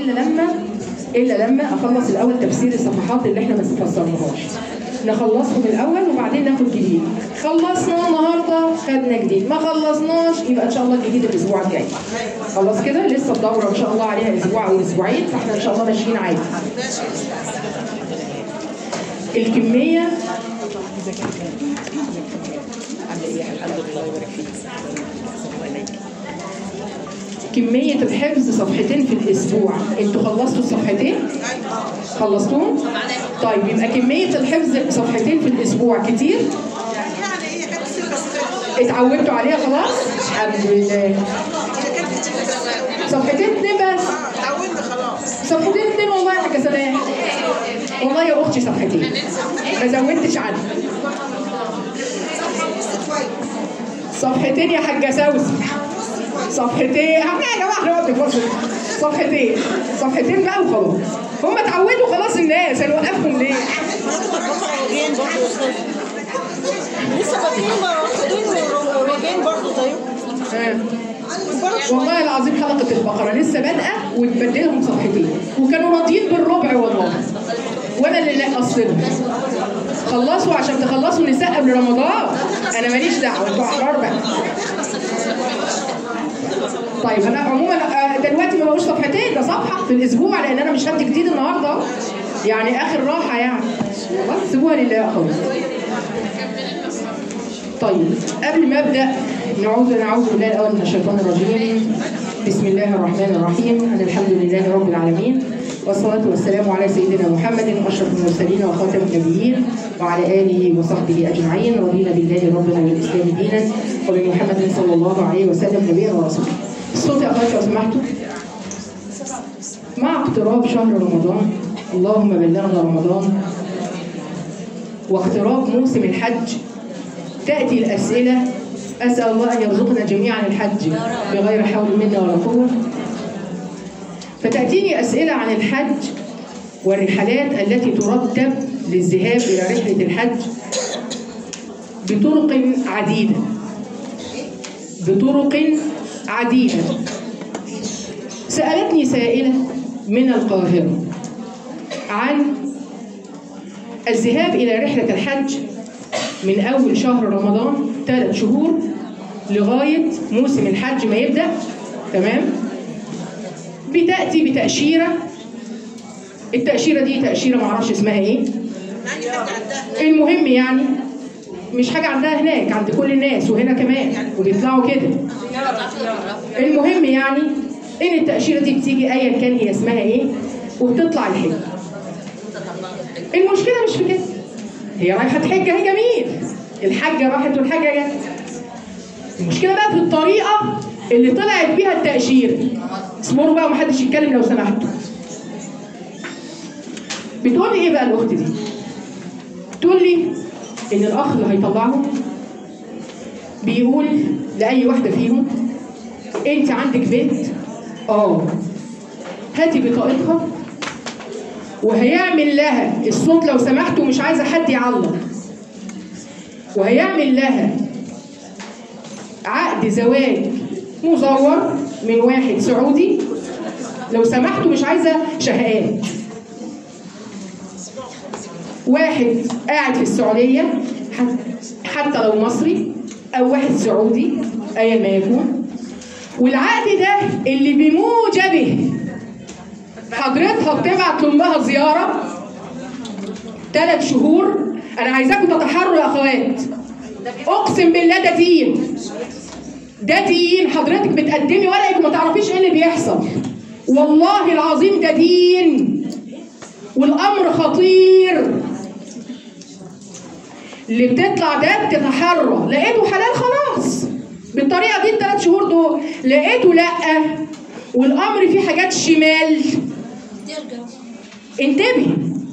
الا لما الا لما اخلص الاول تفسير الصفحات اللي احنا ما فسرناهاش نخلصهم الاول وبعدين ناخد جديد خلصنا النهارده خدنا جديد ما خلصناش يبقى ان شاء الله الجديد الاسبوع الجاي خلاص كده لسه الدوره ان شاء الله عليها اسبوع او اسبوعين فاحنا ان شاء الله ماشيين عادي الكميه كمية الحفظ صفحتين في الأسبوع، أنتوا خلصتوا الصفحتين؟ خلصتوهم؟ طيب يبقى كمية الحفظ صفحتين في الأسبوع كتير؟ يعني هي كانت ست صفحات اتعودتوا عليها خلاص؟ الحمد لله. هي كانت ست صفحات صفحتين اتنين بس، اتعودنا خلاص صفحتين اتنين والله يا حاجة سلام. والله يا أختي صفحتين. ما زودتش عنها. صفحتين يا حاجة سوسي. صفحتين احنا يا جماعه احنا وقت الفصل صفحتين صفحتين بقى وخلاص هم اتعودوا خلاص الناس هنوقفهم ليه؟ لسه فاكرين واخدين روجين برضه زيهم آه. برضه والله العظيم حلقه البقره لسه بادئه وتبدلهم صفحتين وكانوا راضيين بالربع والله وانا اللي نقصتهم خلصوا عشان تخلصوا نساء قبل رمضان انا ماليش دعوه انتوا احرار بقى طيب انا عموما آه، دلوقتي ما بقوش صفحتين ده صفحه في الاسبوع لان انا مش هدي جديد النهارده أهو. يعني اخر راحه يعني خلاص سيبوها لله خالص طيب قبل ما ابدا نعوذ نعوذ بالله الاول من الشيطان الرجيم بسم الله الرحمن الرحيم أنا الحمد لله رب العالمين والصلاة والسلام على سيدنا محمد أشرف المرسلين وخاتم النبيين وعلى آله وصحبه أجمعين رضينا بالله ربنا والإسلام دينا وبمحمد صلى الله عليه وسلم نبيا ورسولا الصوت يا أخواتي لو سمحتوا مع اقتراب شهر رمضان اللهم بلغنا رمضان واقتراب موسم الحج تأتي الأسئلة أسأل الله أن يرزقنا جميعا الحج بغير حول منا ولا قوة فتأتيني أسئلة عن الحج والرحلات التي ترتب للذهاب إلى رحلة الحج بطرق عديدة بطرق عديدة سألتني سائلة من القاهرة عن الذهاب إلى رحلة الحج من أول شهر رمضان ثلاث شهور لغاية موسم الحج ما يبدأ تمام بتأتي بتأشيرة التأشيرة دي تأشيرة معرفش اسمها ايه المهم يعني مش حاجة عندها هناك عند كل الناس وهنا كمان وبيطلعوا كده المهم يعني ان التأشيرة دي بتيجي ايا كان هي اسمها ايه وبتطلع الحج المشكلة مش في كده هي رايحة تحج اهي جميل الحاجة راحت والحاجة جت المشكلة بقى في الطريقة اللي طلعت بيها التأشيرة اصبروا بقى ومحدش يتكلم لو سمحتوا بتقول لي ايه بقى الاخت دي تقول لي ان الاخ اللي هيطلعهم بيقول لاي واحده فيهم انت عندك بنت اه هاتي بطاقتها وهيعمل لها الصوت لو سمحتوا مش عايزه حد يعلق وهيعمل لها عقد زواج مزور من واحد سعودي لو سمحتوا مش عايزه شهقات واحد قاعد في السعوديه حت- حتى لو مصري او واحد سعودي ايا ما يكون والعقد ده اللي بموجبه حضرتها بتبعت لامها زياره ثلاث شهور انا عايزاكم تتحروا يا اخوات اقسم بالله ده دين ده دين حضرتك بتقدمي ورقك وما تعرفيش ايه اللي بيحصل والله العظيم ده دين والامر خطير اللي بتطلع ده بتتحرى لقيته حلال خلاص بالطريقه دي الثلاث شهور دول لقيته لا والامر فيه حاجات شمال انتبهي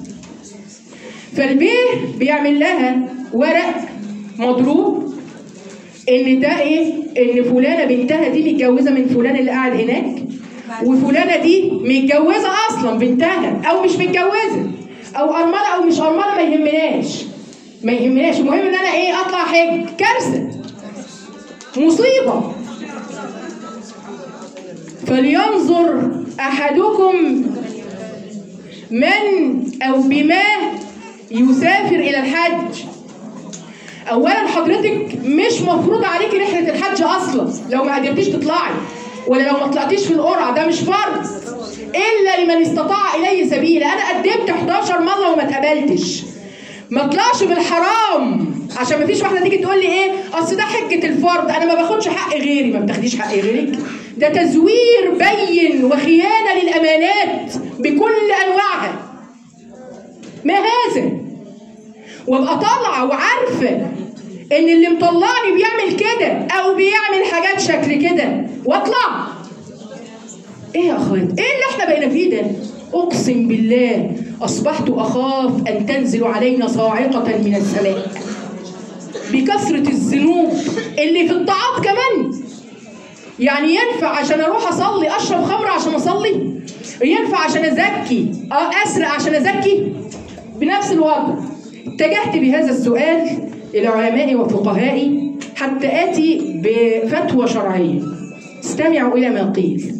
فالبيه بيعمل لها ورق مضروب ان ده ايه ان فلانه بنتها دي متجوزه من فلان اللي قاعد هناك وفلانه دي متجوزه اصلا بنتها او مش متجوزه او ارمله او مش ارمله ما يهمناش ما يهمناش المهم ان انا ايه اطلع حج كارثه مصيبه فلينظر احدكم من او بما يسافر الى الحج اولا حضرتك مش مفروض عليكي رحله الحج اصلا لو ما قدرتيش تطلعي ولا لو ما طلعتيش في القرعه ده مش فرض الا لمن استطاع اليه سبيلا انا قدمت 11 مره وما اتقبلتش ما اطلعش بالحرام عشان ما فيش واحده تيجي تقول لي ايه اصل ده حجه الفرض انا ما باخدش حق غيري ما بتاخديش حق غيرك ده تزوير بين وخيانه للامانات بكل انواعها ما هذا وابقى طالعه وعارفه ان اللي مطلعني بيعمل كده او بيعمل حاجات شكل كده واطلع ايه يا اخوات ايه اللي احنا بقينا فيه ده اقسم بالله اصبحت اخاف ان تنزل علينا صاعقه من السماء بكثره الذنوب اللي في الطاعات كمان يعني ينفع عشان اروح اصلي اشرب خمر عشان اصلي ينفع عشان ازكي اه اسرق عشان ازكي بنفس الوضع اتجهت بهذا السؤال الى علمائي وفقهائي حتى اتي بفتوى شرعيه استمعوا الى ما قيل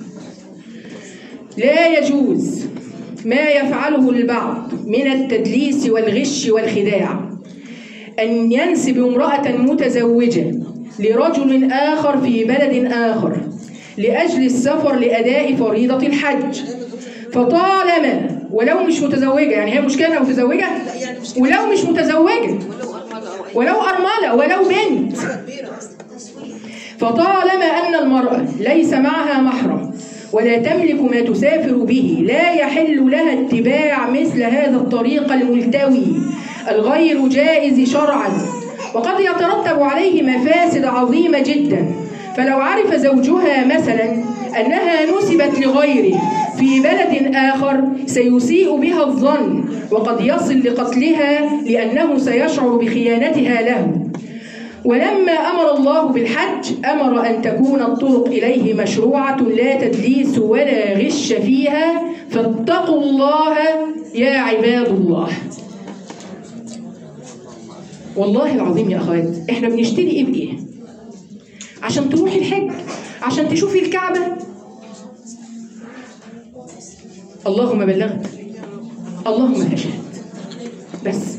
لا يجوز ما يفعله البعض من التدليس والغش والخداع أن ينسب امرأة متزوجة لرجل آخر في بلد آخر لأجل السفر لأداء فريضة الحج فطالما ولو مش متزوجة يعني هي مشكلة إنها متزوجة ولو مش متزوجة ولو أرملة ولو بنت فطالما أن المرأة ليس معها محرم ولا تملك ما تسافر به لا يحل لها اتباع مثل هذا الطريق الملتوي الغير جائز شرعا وقد يترتب عليه مفاسد عظيمة جدا فلو عرف زوجها مثلا أنها نسبت لغيره في بلد آخر سيسيء بها الظن وقد يصل لقتلها لأنه سيشعر بخيانتها له ولما أمر الله بالحج أمر أن تكون الطرق إليه مشروعة لا تدليس ولا غش فيها فاتقوا الله يا عباد الله والله العظيم يا أخوات إحنا بنشتري إيه بإيه عشان تروحي الحج عشان تشوفي الكعبة اللهم بلغت اللهم فشهد بس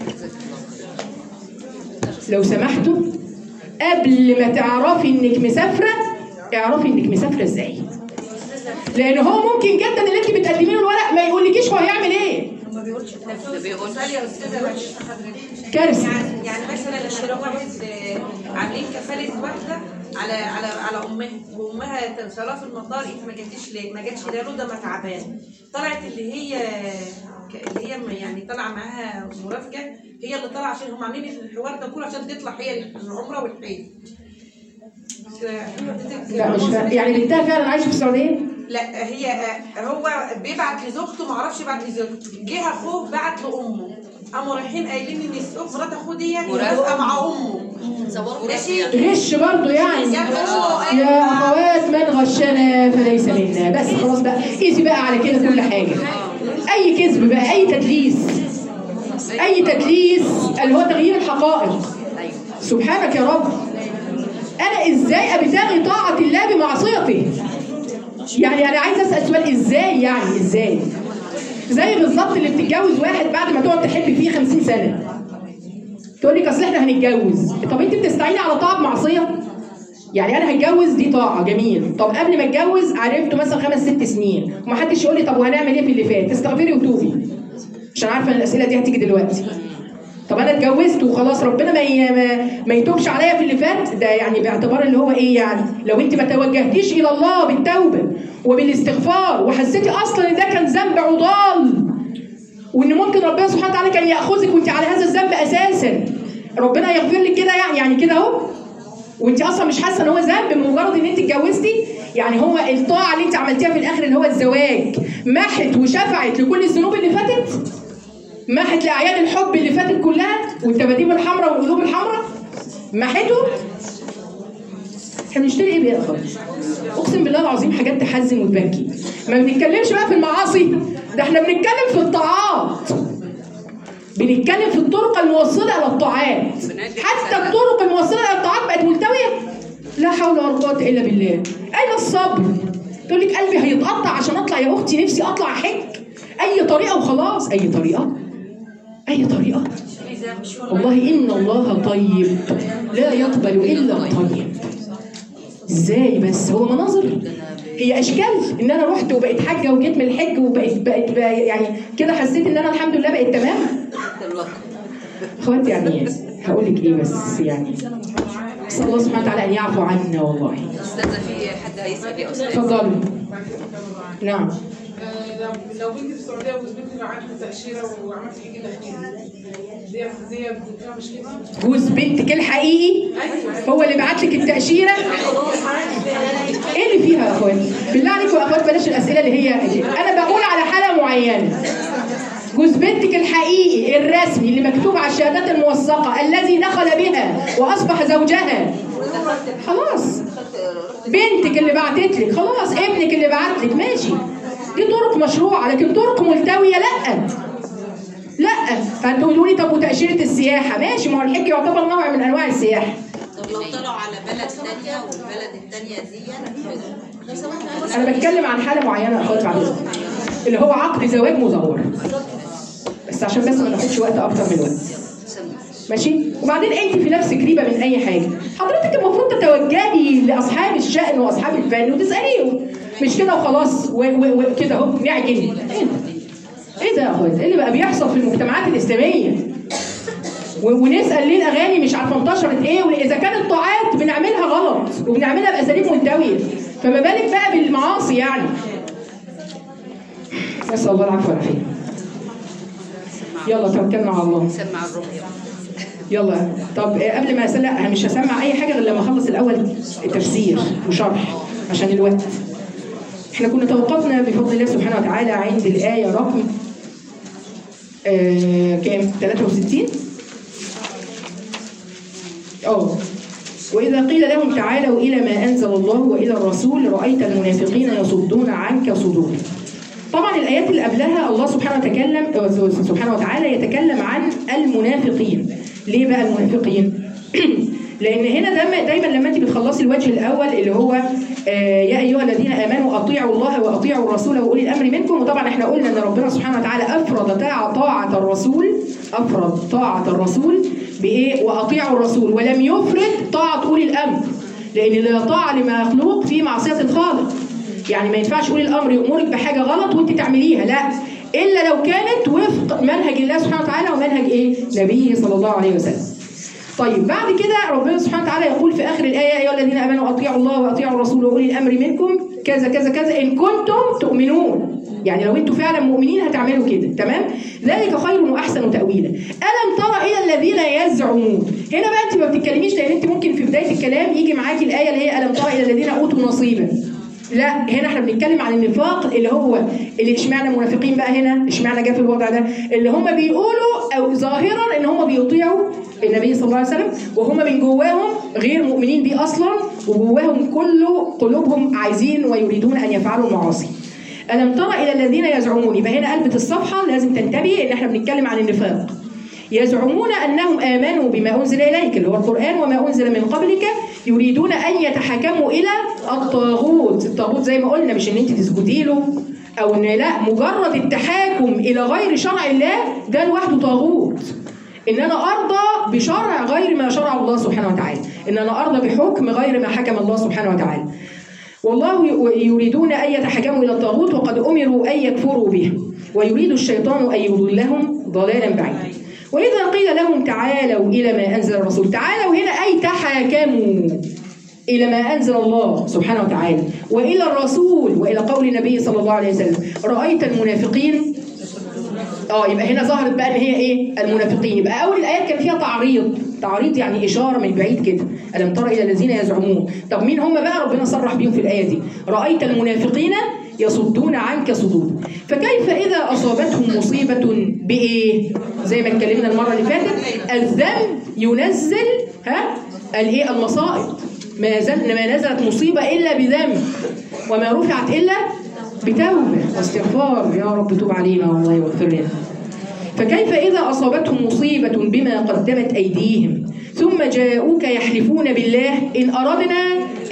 لو سمحتوا قبل ما تعرفي انك مسافره اعرفي انك مسافره ازاي لان هو ممكن جدا اللي انت بتقدمي له الورق ما يقولكيش هو هيعمل ايه سؤال يا استاذه معلش حضرتك كارثه يعني يعني مثلا لما لو واحد آه، عاملين كفاله واحده على على على امها وامها توصلها في المطار انت ما جاتيش ليه؟ ما جاتش ليه رضا ما تعبان طلعت اللي هي ك- اللي هي م- يعني طالعه معاها مرافقه هي اللي طالعه عشان هم عاملين الحوار ده كله عشان تطلع هي العمره والحج لا مش فاهم. يعني بنتها فعلا عايشه في السعوديه لا هي آه، هو بيبعت لزوجته ما اعرفش بعت لزوجته جه اخوه بعت لامه قاموا رايحين قايلين ان السوق مرات اخوه دي مرافقه مع امه ماشي غش برضه يعني يعني هو يا اخوات من غشنا فليس منا بس خلاص بقى قيسي بقى على كده كل حاجه اي كذب بقى اي تدليس اي تدليس اللي هو تغيير الحقائق سبحانك يا رب انا ازاي ابتغي طاعه الله بمعصيته يعني انا عايز اسال سؤال ازاي يعني ازاي زي بالظبط اللي بتتجوز واحد بعد ما تقعد تحب فيه 50 سنه تقول لك اصل احنا هنتجوز طب انت بتستعيني على طاعه بمعصيه يعني انا هتجوز دي طاعه جميل طب قبل ما اتجوز عرفته مثلا خمس ست سنين ومحدش يقول لي طب وهنعمل ايه في اللي فات استغفري وتوبي عشان عارفه ان الاسئله دي هتيجي دلوقتي طب انا اتجوزت وخلاص ربنا ما ي- ما, ما يتوبش عليا في اللي فات ده يعني باعتبار اللي هو ايه يعني لو انت ما توجهتيش الى الله بالتوبه وبالاستغفار وحسيتي اصلا ان ده كان ذنب عضال وان ممكن ربنا سبحانه وتعالى كان ياخذك وانت على هذا الذنب اساسا ربنا يغفر لك كده يعني يعني كده اهو وانت اصلا مش حاسه ان هو ذنب بمجرد ان انت اتجوزتي يعني هو الطاعه اللي انت عملتيها في الاخر اللي هو الزواج محت وشفعت لكل الذنوب اللي فاتت محت لاعياد الحب اللي فاتت كلها والتباديم الحمراء والقلوب الحمراء محته احنا بنشتري ايه بقى يا اخوات؟ اقسم بالله العظيم حاجات تحزن وتبكي ما بنتكلمش بقى في المعاصي ده احنا بنتكلم في الطاعات بنتكلم في الطرق الموصله الى الطاعات حتى الطرق الموصله الى الطاعات بقت ملتويه لا حول ولا قوه الا بالله اين الصبر تقول لك قلبي هيتقطع عشان اطلع يا اختي نفسي اطلع حج اي طريقه وخلاص اي طريقه اي طريقه والله ان الله طيب لا يقبل الا الطيب ازاي بس هو مناظر هي اشكال ان انا رحت وبقيت حاجه وجيت من الحج وبقيت بقيت بقى يعني كده حسيت ان انا الحمد لله بقيت تمام اخواتي يعني هقول لك ايه بس يعني اسال الله سبحانه وتعالى ان يعفو عنا والله استاذه في حد هيسال يا استاذ اتفضلي نعم آه، لو- لو بنتي في السعوديه وزميلتي معاك تاشيره وعملت حاجه داخليه دي دي فيها مشكله؟ جوز بنتك الحقيقي هو اللي بعت لك التاشيره ايه اللي فيها يا اخواتي بالله عليكم يا اخوات بلاش الاسئله اللي هي انا بقول على حاله معينه جوز بنتك الحقيقي الرسمي اللي مكتوب على الشهادات الموثقه الذي دخل بها واصبح زوجها خلاص بنتك اللي بعتت لك خلاص ابنك اللي بعت لك ماشي دي طرق مشروعه لكن طرق ملتويه لا لا هتقولوا لي طب وتاشيره السياحه ماشي ما هو الحج يعتبر نوع من انواع السياحه طب لو طلعوا على بلد ثانيه والبلد الثانيه دي انا بتكلم عن حاله معينه يا اخواتي بعد إذنك. اللي هو عقد زواج مزور بس عشان بس ما ناخدش وقت اكتر من الوقت ماشي وبعدين انت في نفسك ريبه من اي حاجه حضرتك المفروض تتوجهي لاصحاب الشأن واصحاب الفن وتساليهم مش كده وخلاص و- و- وكده اهو نعجن ايه ده؟ ايه ده يا اخواتي؟ ايه اللي بقى بيحصل في المجتمعات الاسلاميه؟ و- ونسال ليه الاغاني مش عارفه انتشرت ايه واذا كانت طاعات بنعملها غلط وبنعملها باساليب ملتويه فما بالك بقى بالمعاصي يعني نسال الله العفو والعافيه يلا توكلنا على الله سمع الرقيه يلا طب آه، قبل ما اسال لا مش هسمع اي حاجه غير لما اخلص الاول التفسير وشرح عشان الوقت احنا كنا توقفنا بفضل الله سبحانه وتعالى عند الايه رقم آه كام 63 اه وإذا قيل لهم تعالوا إلى ما أنزل الله وإلى الرسول رأيت المنافقين يصدون عنك صدورا طبعا الآيات اللي قبلها الله سبحانه وتكلم سبحانه وتعالى يتكلم عن المنافقين ليه بقى المنافقين؟ لأن هنا دايما, دايما لما أنت بتخلصي الوجه الأول اللي هو آه يا أيها الذين آمنوا أطيعوا الله وأطيعوا الرسول وأولي الأمر منكم وطبعا احنا قلنا أن ربنا سبحانه وتعالى أفرض طاعة طاعة الرسول أفرض طاعة الرسول بإيه؟ وأطيعوا الرسول ولم يفرض طاعة أولي الأمر لأن لا طاعة لمخلوق في معصية الخالق يعني ما ينفعش أولي الأمر يأمرك بحاجة غلط وأنت تعمليها لا إلا لو كانت وفق منهج الله سبحانه وتعالى ومنهج إيه؟ نبيه صلى الله عليه وسلم طيب بعد كده ربنا سبحانه وتعالى يقول في اخر الايه يا ايها الذين امنوا اطيعوا الله واطيعوا الرسول واولي الامر منكم كذا كذا كذا ان كنتم تؤمنون يعني لو انتم فعلا مؤمنين هتعملوا كده تمام ذلك خير واحسن تاويلا الم ترى الى الذين يزعمون هنا بقى انت ما بتتكلميش لان انت ممكن في بدايه الكلام يجي معاكي الايه اللي هي الم ترى الى الذين اوتوا نصيبا لا هنا احنا بنتكلم عن النفاق اللي هو اللي اشمعنى المنافقين بقى هنا اشمعنى جه في الوضع ده اللي هم بيقولوا او ظاهرا ان هم بيطيعوا النبي صلى الله عليه وسلم وهم من جواهم غير مؤمنين بيه اصلا وجواهم كله قلوبهم عايزين ويريدون ان يفعلوا المعاصي الم ترى الى الذين يزعمون يبقى هنا قلبة الصفحه لازم تنتبهي ان احنا بنتكلم عن النفاق يزعمون انهم امنوا بما انزل اليك اللي هو القران وما انزل من قبلك يريدون ان يتحكموا الى الطاغوت الطاغوت زي ما قلنا مش ان انت تسجدي له او ان لا مجرد التحاكم الى غير شرع الله ده لوحده طاغوت ان انا ارضى بشرع غير ما شرع الله سبحانه وتعالى ان انا ارضى بحكم غير ما حكم الله سبحانه وتعالى والله يريدون ان يتحكموا الى الطاغوت وقد امروا ان يكفروا به ويريد الشيطان ان يضلهم ضلالا بعيدا واذا قيل لهم تعالوا الى ما انزل الرسول تعالوا هنا اي تحاكموا الى ما انزل الله سبحانه وتعالى والى الرسول والى قول النبي صلى الله عليه وسلم رايت المنافقين اه يبقى هنا ظهرت بقى ان هي ايه المنافقين يبقى اول الايات كان فيها تعريض تعريض يعني اشاره من بعيد كده الم تر الى الذين يزعمون طب مين هم بقى ربنا صرح بيهم في الايه دي رايت المنافقين يصدون عنك صدودا فكيف اذا اصابتهم مصيبه بايه زي ما اتكلمنا المره اللي فاتت الذنب ينزل ها الايه المصائب ما زل ما نزلت مصيبه الا بذنب وما رفعت الا بتوبه واستغفار يا رب توب علينا والله واغفر لنا فكيف إذا أصابتهم مصيبة بما قدمت أيديهم ثم جاءوك يحلفون بالله إن أردنا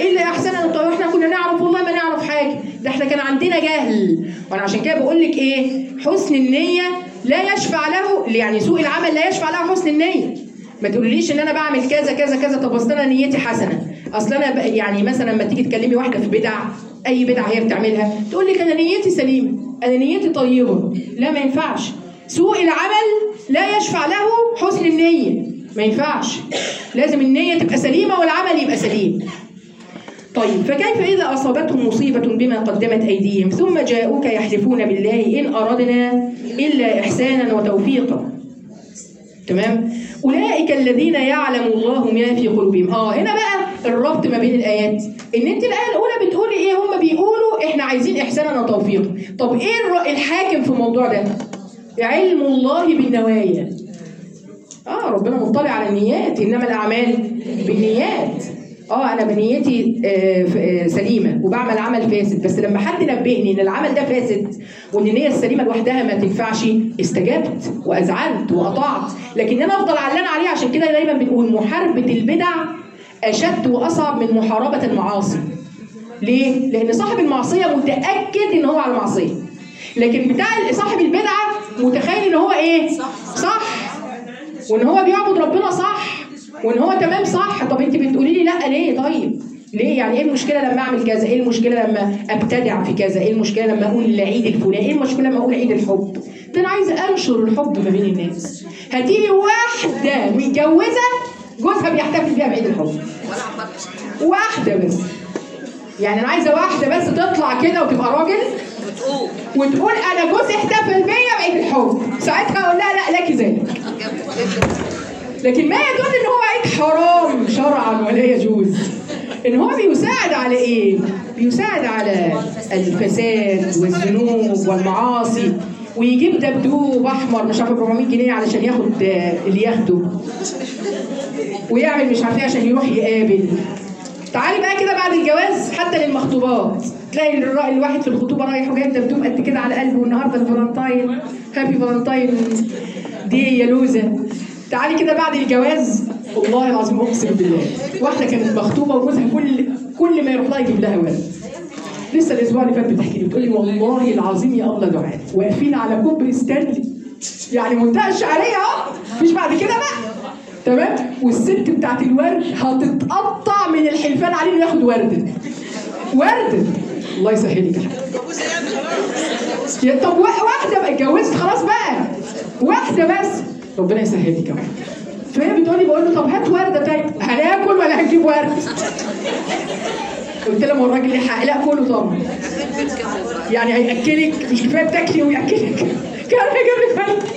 الا احسننا طب احنا كنا نعرف والله ما نعرف حاجه ده احنا كان عندنا جهل وانا عشان كده بقول لك ايه حسن النيه لا يشفع له يعني سوء العمل لا يشفع له حسن النيه ما تقوليش ان انا بعمل كذا كذا كذا طب اصل انا نيتي حسنه اصل انا ب- يعني مثلا لما تيجي تكلمي واحده في بدع اي بدعه هي بتعملها تقول لك انا نيتي سليمه انا نيتي طيبه لا ما ينفعش سوء العمل لا يشفع له حسن النيه ما ينفعش لازم النيه تبقى سليمه والعمل يبقى سليم طيب فكيف إذا أصابتهم مصيبة بما قدمت أيديهم ثم جاءوك يحلفون بالله إن أردنا إلا إحسانا وتوفيقا تمام أولئك الذين يعلم الله ما في قلوبهم آه هنا بقى الربط ما بين الآيات إن أنت الآية الأولى بتقولي إيه هم بيقولوا إحنا عايزين إحسانا وتوفيقا طب إيه الر- الحاكم في الموضوع ده علم الله بالنوايا اه ربنا مطلع على النيات انما الاعمال بالنيات اه انا بنيتي آه، ف- آه، سليمه وبعمل عمل فاسد بس لما حد نبهني ان العمل ده فاسد وان النيه السليمه لوحدها ما تنفعش استجبت واذعنت واطعت لكن انا افضل علان عليه عشان كده دايما بنقول محاربه البدع اشد واصعب من محاربه المعاصي ليه؟ لان صاحب المعصيه متاكد ان هو على المعصيه لكن بتاع صاحب البدعه متخيل ان هو ايه؟ صح وان هو بيعبد ربنا صح وان هو تمام صح طب انت بتقولي لي لا ليه طيب ليه يعني ايه المشكله لما اعمل كذا ايه المشكله لما ابتدع في كذا ايه المشكله لما اقول العيد الفلاني ايه المشكله لما اقول عيد الحب ده انا عايزه انشر الحب ما بين الناس هتيجي واحده متجوزه جوزها بيحتفل بيها بعيد الحب ولا عبرت واحده بس يعني انا عايزه واحده بس تطلع كده وتبقى راجل وتقوم وتقول انا جوزي احتفل بيا بعيد الحب ساعتها اقول لها لا لك ذلك لكن ما يدل ان هو عيد حرام شرعا ولا يجوز ان هو بيساعد على ايه بيساعد على الفساد والذنوب والمعاصي ويجيب دبدوب احمر مش عارف ب 400 جنيه علشان ياخد آه، اللي ياخده ويعمل مش عارف ايه عشان يروح يقابل تعالي بقى كده بعد الجواز حتى للمخطوبات تلاقي الر- الواحد في الخطوبه رايح وجايب دبدوب قد كده على قلبه والنهارده الفالنتاين هابي فالنتاين دي يا لوزه تعالي كده بعد الجواز والله العظيم اقسم بالله واحده كانت مخطوبه وجوزها كل كل ما يروح لها يجيب لها ورد لسه الاسبوع اللي فات بتحكي لي بتقول لي والله العظيم يا الله دعاء واقفين على كوبري ستانلي يعني منتهى الشعريه اهو مفيش بعد كده بقى تمام والست بتاعت الورد هتتقطع من الحلفان عليه انه ياخد ورده ورده الله يسهلك يا حاج جوزي يعني خلاص يا طب وا- واحده بقى اتجوزت خلاص بقى واحده بس ربنا يسهلك يا رب فهي بتقولي بقول له طب هات ورده طيب هناكل ولا هنجيب ورد قلت لها ما هو الراجل ليه حق لا كله طبعا يعني هياكلك مش كفايه بتاكلي وياكلك كان هيجيب لك ورد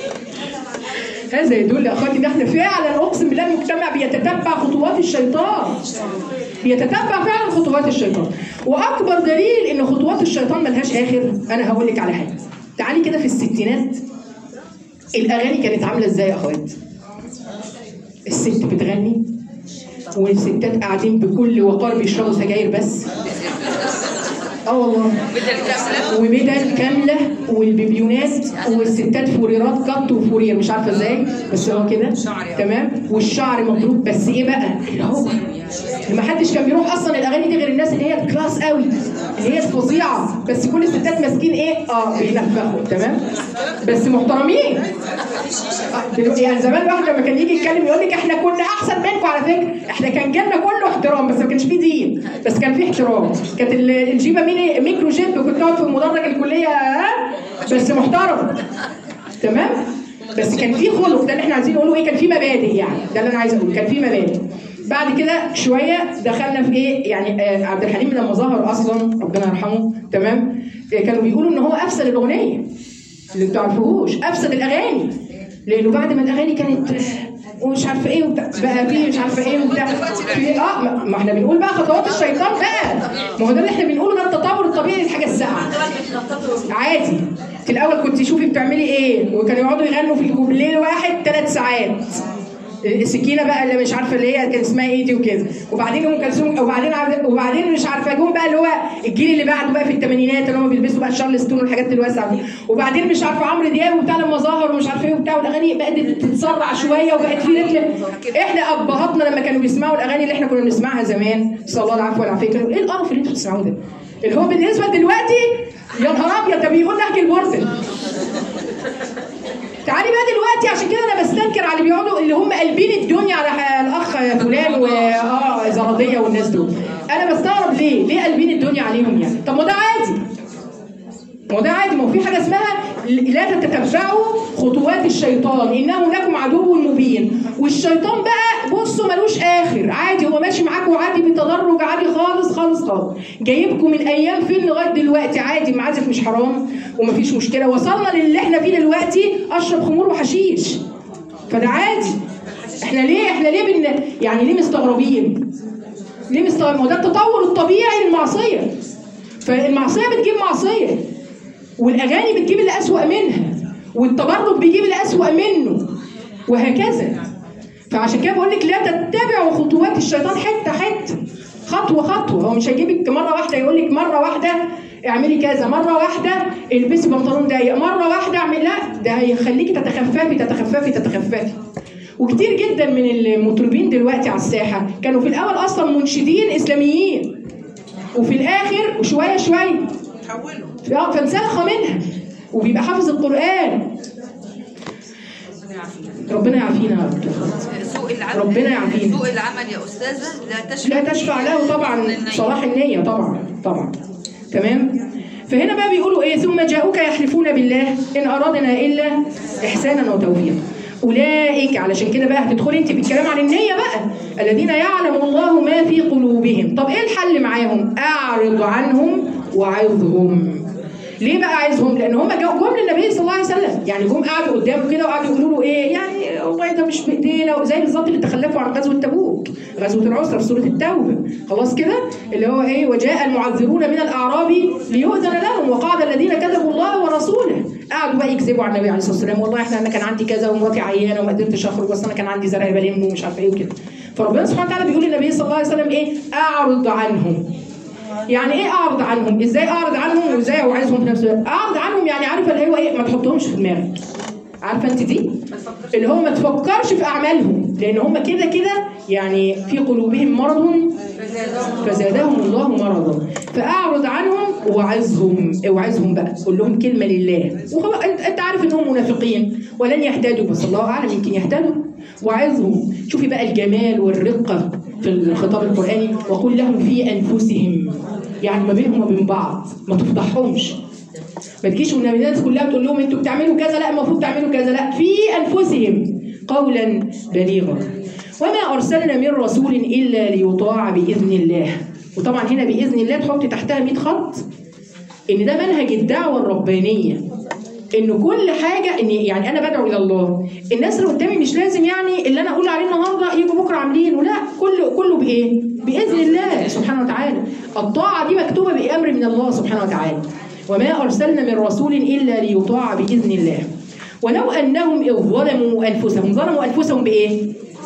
هذا يدل يا اخواتي ان احنا فعلا اقسم بالله المجتمع بيتتبع خطوات الشيطان بيتتبع فعلا خطوات الشيطان واكبر دليل ان خطوات الشيطان ملهاش اخر انا هقول لك على حاجه تعالي كده في الستينات الاغاني كانت عامله ازاي يا اخوات الست بتغني والستات قاعدين بكل وقار بيشربوا سجاير بس اه والله وبدل كامله والبيبيونات والستات فوريرات قط وفورير مش عارفه ازاي بس هو كده تمام والشعر مضروب بس ايه بقى اللي هو ما حدش كان بيروح اصلا الاغاني دي غير الناس اللي هي كلاس قوي اللي هي الفظيعه بس كل الستات ماسكين ايه اه بينفخوا تمام بس محترمين آه، دلوقتي يعني زمان الواحد لما كان يجي يتكلم يقول لك احنا كنا احسن منكم على فكره احنا كان جيلنا كله احترام بس ما كانش فيه دين بس كان فيه احترام كانت ال- الجيبه ميني ميكرو جيب كنت تقعد في مدرج الكليه ها بس محترم تمام بس كان في خلق ده اللي احنا عايزين نقوله ايه كان في مبادئ يعني ده اللي انا عايز اقوله كان في مبادئ بعد كده شويه دخلنا في ايه يعني آه عبد الحليم لما ظهر اصلا ربنا يرحمه تمام آه كانوا بيقولوا ان هو افسد الاغنيه اللي انتوا تعرفوهوش افسد الاغاني لانه بعد ما الاغاني كانت آه، ومش عارفه ايه وبتاع بقى في مش عارفه ايه وبتاع في اه ما- ما احنا بنقول بقى خطوات الشيطان بقى ما هو ده اللي احنا بنقوله ده التطور الطبيعي للحاجه الساعه عادي في الاول كنت شوفي بتعملي ايه وكانوا يقعدوا يغنوا في الكوبليه الواحد ثلاث ساعات السكينه بقى اللي مش عارفه اللي هي كان اسمها ايه دي وكده وبعدين ام كلثوم وبعدين عبد- وبعدين مش عارفه جم بقى اللي هو الجيل اللي بعده بقى في الثمانينات اللي هم بيلبسوا بقى شارلستون والحاجات الواسعه دي وبعدين مش عارفه عمرو دياب وبتاع لما ظهر ومش عارفه ايه وبتاع والاغاني بقت تتسرع شويه وبقت في رتم احنا ابهاتنا لما كانوا بيسمعوا الاغاني اللي احنا كنا بنسمعها زمان صلى الله العفو والعافيه كانوا ايه القرف اللي انتوا بتسمعوه ده؟ اللي هو بالنسبه دلوقتي يا نهار ابيض ده بيقول نهج الورد تعالي بقى دلوقتي عشان كده انا بستنكر على اللي بيقعدوا اللي هم قلبين الدنيا على ح- الاخ فلان و اه زراديه والناس دول انا بستغرب ليه؟ ليه قلبين الدنيا عليهم يعني؟ طب ما ده عادي ما هو ده عادي ما هو في حاجه اسمها لا تتتبعوا خطوات الشيطان انه لكم عدو مبين والشيطان بقى بصوا ملوش اخر عادي هو ماشي معاكم عادي بتدرج عادي خالص خالص خالص جايبكم من ايام فين لغايه دلوقتي عادي معازف مش حرام ومفيش مشكله وصلنا للي احنا فيه دلوقتي اشرب خمور وحشيش فده عادي احنا ليه احنا ليه بن يعني ليه مستغربين ليه مستغربين ما هو ده التطور الطبيعي للمعصيه فالمعصيه بتجيب معصيه والاغاني بتجيب اللي اسوأ منها والتبرج بيجيب اللي اسوأ منه وهكذا فعشان كده بقول لك لا تتبعوا خطوات الشيطان حته حته خطوه خطوه هو مش هيجيبك مره واحده يقول لك مره واحده اعملي كذا مره واحده البسي بنطلون ضيق مره واحده اعمل لا ده هيخليكي تتخففي تتخففي تتخففي وكتير جدا من المطربين دلوقتي على الساحه كانوا في الاول اصلا منشدين اسلاميين وفي الاخر وشويه شويه حولوا اه فانسلخ منها وبيبقى حافظ القرآن ربنا يعافينا يا رب سوء العمل ربنا يعافينا. سوء العمل يا استاذه لا تشفع لا تشفع له طبعا للنية. صلاح النية طبعا طبعا تمام فهنا بقى بيقولوا ايه ثم جاءوك يحلفون بالله ان ارادنا الا احسانا وتوفيقا اولئك علشان كده بقى هتدخلي انت بالكلام عن النيه بقى الذين يعلم الله ما في قلوبهم طب ايه الحل معاهم اعرض عنهم وعظهم ليه بقى عايزهم؟ لان هم جو- جم للنبي صلى الله عليه وسلم، يعني جم قعدوا قدامه كده وقعدوا يقولوا له ايه؟ يعني والله ده مش بايدينا زي بالظبط اللي تخلفوا عن غزوه تبوك، غزوه العسره في سوره التوبه، خلاص كده؟ اللي هو ايه؟ وجاء المعذرون من الاعراب ليؤذن لهم وقعد الذين كذبوا الله ورسوله، قعدوا بقى يكذبوا على النبي عليه الصلاه والسلام، والله احنا انا كان عندي كذا ومراتي عيانه وما قدرتش اخرج بس انا كان عندي زرع بلم ومش عارفه ايه وكده. فربنا سبحانه وتعالى بيقول للنبي صلى الله عليه وسلم ايه؟ اعرض عنهم. يعني ايه اعرض عنهم؟ ازاي اعرض عنهم وازاي اوعظهم في نفس الوقت؟ اعرض عنهم يعني عارفه اللي هو ايه؟ ما تحطهمش في دماغك. عارفه انت دي؟ اللي هو ما تفكرش في اعمالهم لان هم كده كده يعني في قلوبهم مرض فزادهم الله مرضا فاعرض عنهم وعظهم اوعظهم بقى قول لهم كلمه لله وخلاص انت انت عارف انهم منافقين ولن يهتدوا بس الله اعلم يمكن يهتدوا وعظهم شوفي بقى الجمال والرقه في الخطاب القراني وقل لهم في انفسهم يعني ما بينهم وبين بعض ما تفضحهمش ما تجيش من الناس كلها تقول لهم انتوا بتعملوا كذا لا المفروض تعملوا كذا لا في انفسهم قولا بليغا وما ارسلنا من رسول الا ليطاع باذن الله وطبعا هنا باذن الله تحط تحتها 100 خط ان ده منهج الدعوه الربانيه ان كل حاجه ان يعني انا بدعو الى الله الناس اللي قدامي مش لازم يعني اللي انا اقول عليه النهارده يجوا بكره عاملينه لا كله كله بايه؟ باذن الله سبحانه وتعالى الطاعه دي مكتوبه بامر من الله سبحانه وتعالى وما ارسلنا من رسول الا ليطاع باذن الله ولو انهم اذ ظلموا انفسهم ظلموا انفسهم بايه؟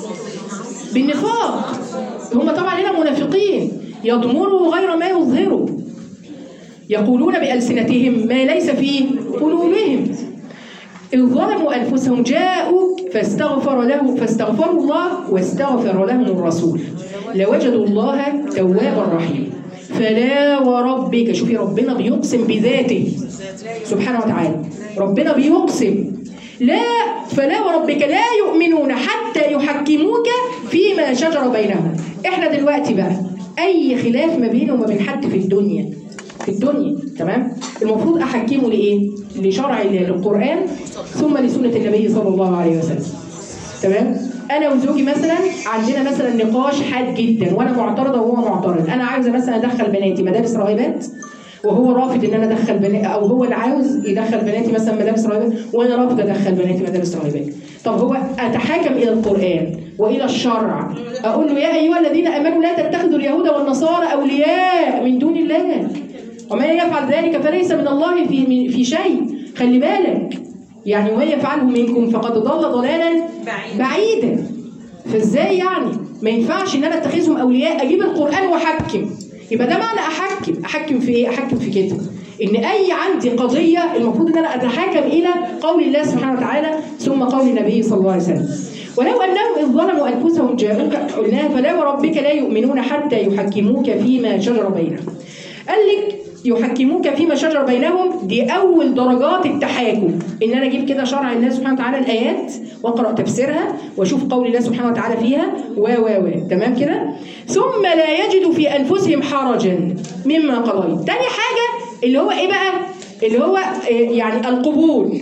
بالنفاق هم طبعا هنا منافقين يضمروا غير ما يظهروا يقولون بألسنتهم ما ليس في قلوبهم إذ ظلموا أنفسهم جاءوا فاستغفر له فاستغفروا الله واستغفر لهم الرسول لوجدوا الله توابا رحيما فلا وربك شوفي ربنا بيقسم بذاته سبحانه وتعالى ربنا بيقسم لا فلا وربك لا يؤمنون حتى يحكموك فيما شجر بينهم احنا دلوقتي بقى اي خلاف ما بينه وما بين حد في الدنيا في الدنيا تمام المفروض احكمه لايه لشرع الله للقران ثم لسنه النبي صلى الله عليه وسلم تمام انا وزوجي مثلا عندنا مثلا نقاش حاد جدا وانا معترضه وهو معترض انا عايزه مثلا ادخل بناتي مدارس راهبات وهو رافض ان انا ادخل بناتي او هو اللي عاوز يدخل بناتي مثلا مدارس راهبات وانا رافضه ادخل بناتي مدارس راهبات طب هو اتحاكم الى القران والى الشرع اقول له يا ايها الذين امنوا لا تتخذوا اليهود والنصارى اولياء من دون الله ومن يفعل ذلك فليس من الله في من- في شيء خلي بالك يعني ومن يفعله منكم فقد ضل ضلالا بعيد. بعيدا فازاي يعني ما ينفعش ان انا اتخذهم اولياء اجيب القران واحكم يبقى ده معنى احكم احكم في ايه احكم في كده ان اي عندي قضيه المفروض ان انا اتحاكم الى قول الله سبحانه وتعالى ثم قول النبي صلى الله عليه وسلم ولو انهم اذ ظلموا انفسهم جاءوك قلنا فلا وربك لا يؤمنون حتى يحكموك فيما شجر بينهم قال لك يحكموك فيما شجر بينهم دي اول درجات التحاكم ان انا اجيب كده شرع الله سبحانه وتعالى الايات واقرا تفسيرها واشوف قول الله سبحانه وتعالى فيها و و و تمام كده ثم لا يجدوا في انفسهم حرجا مما قضيت تاني حاجه اللي هو ايه بقى اللي هو آه، يعني القبول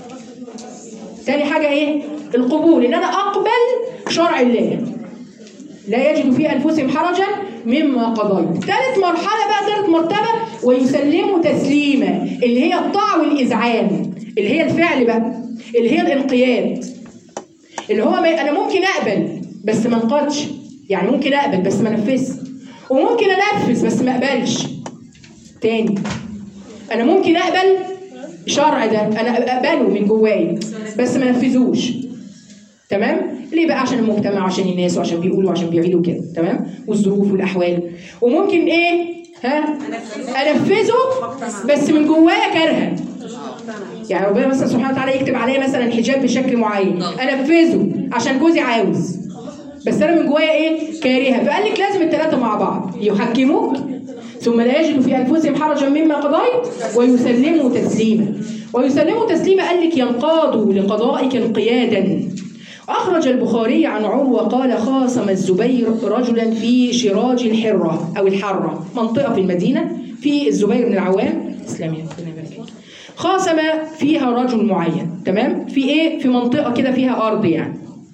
تاني حاجه ايه القبول ان انا اقبل شرع الله لا يجد في انفسهم حرجا مما قضيت ثالث مرحله بقى ثالث مرتبه ويسلموا تسليما اللي هي الطاعه والاذعان اللي هي الفعل بقى اللي هي الانقياد اللي هو ما انا ممكن اقبل بس ما انقادش يعني ممكن اقبل بس ما انفذش وممكن انفذ بس ما اقبلش تاني انا ممكن اقبل شرع ده انا اقبله من جوايا بس ما انفذوش تمام ليه بقى عشان المجتمع وعشان الناس وعشان بيقولوا وعشان بيعيدوا كده تمام والظروف والاحوال وممكن ايه ها انفذه بس من جوايا كارهه يعني ربنا مثلا سبحانه وتعالى يكتب عليا مثلا حجاب بشكل معين انفذه عشان جوزي عاوز بس انا من جوايا ايه كارهه فقال لك لازم الثلاثه مع بعض يحكموك ثم لا يجدوا في انفسهم حرجا مما قضيت ويسلموا تسليما ويسلموا تسليما قال لك ينقادوا لقضائك انقيادا أخرج البخاري عن عروة قال خاصم الزبير رجلا في شراج الحرة أو الحرة منطقة في المدينة في الزبير بن العوام إسلامي ربنا يبارك فيك. خاصم فيها رجل معين تمام في إيه في منطقة كده فيها أرض يعني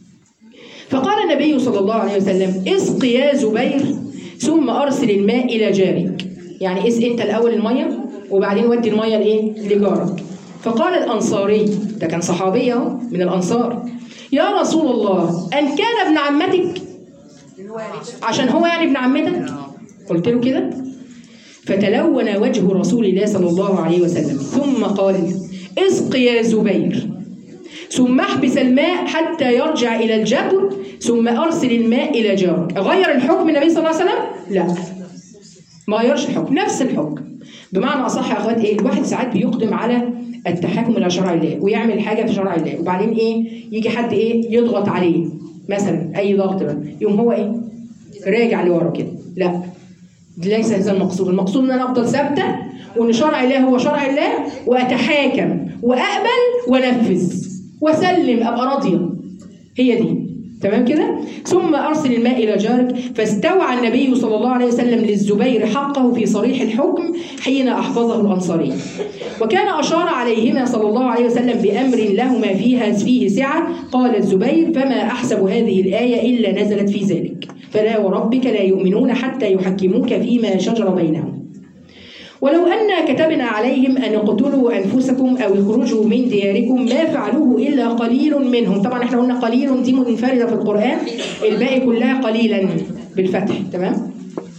فقال النبي صلى الله عليه وسلم اسق يا زبير ثم أرسل الماء إلى جارك يعني اسق أنت الأول المية وبعدين ودي المية لإيه لجارك فقال الأنصاري ده كان صحابي أهو من الأنصار يا رسول الله أن كان ابن عمتك عشان هو يعني ابن عمتك قلت له كده فتلون وجه رسول الله صلى الله عليه وسلم ثم قال اسق يا زبير ثم احبس الماء حتى يرجع إلى الجبر ثم أرسل الماء إلى جارك غير الحكم النبي صلى الله عليه وسلم؟ لا ما غيرش الحكم نفس الحكم بمعنى أصح يا أخوات إيه الواحد ساعات بيقدم على التحكم إلى شرع الله ويعمل حاجة في شرع الله وبعدين إيه يجي حد إيه يضغط عليه مثلا أي ضغط بقى يقوم هو إيه راجع لورا كده لا ليس هذا المقصود المقصود ان انا افضل ثابته وان شرع الله هو شرع الله واتحاكم واقبل وانفذ واسلم ابقى راضيه هي دي تمام كده ثم ارسل الماء الى جارك فاستوعى النبي صلى الله عليه وسلم للزبير حقه في صريح الحكم حين احفظه الانصاري وكان اشار عليهما صلى الله عليه وسلم بامر لهما فيها فيه سعه قال الزبير فما احسب هذه الايه الا نزلت في ذلك فلا وربك لا يؤمنون حتى يحكموك فيما شجر بينهم ولو أن كتبنا عليهم أن اقتلوا أنفسكم أو اخرجوا من دياركم ما فعلوه إلا قليل منهم طبعا احنا قلنا قليل دي منفردة في القرآن الباقي كلها قليلا بالفتح تمام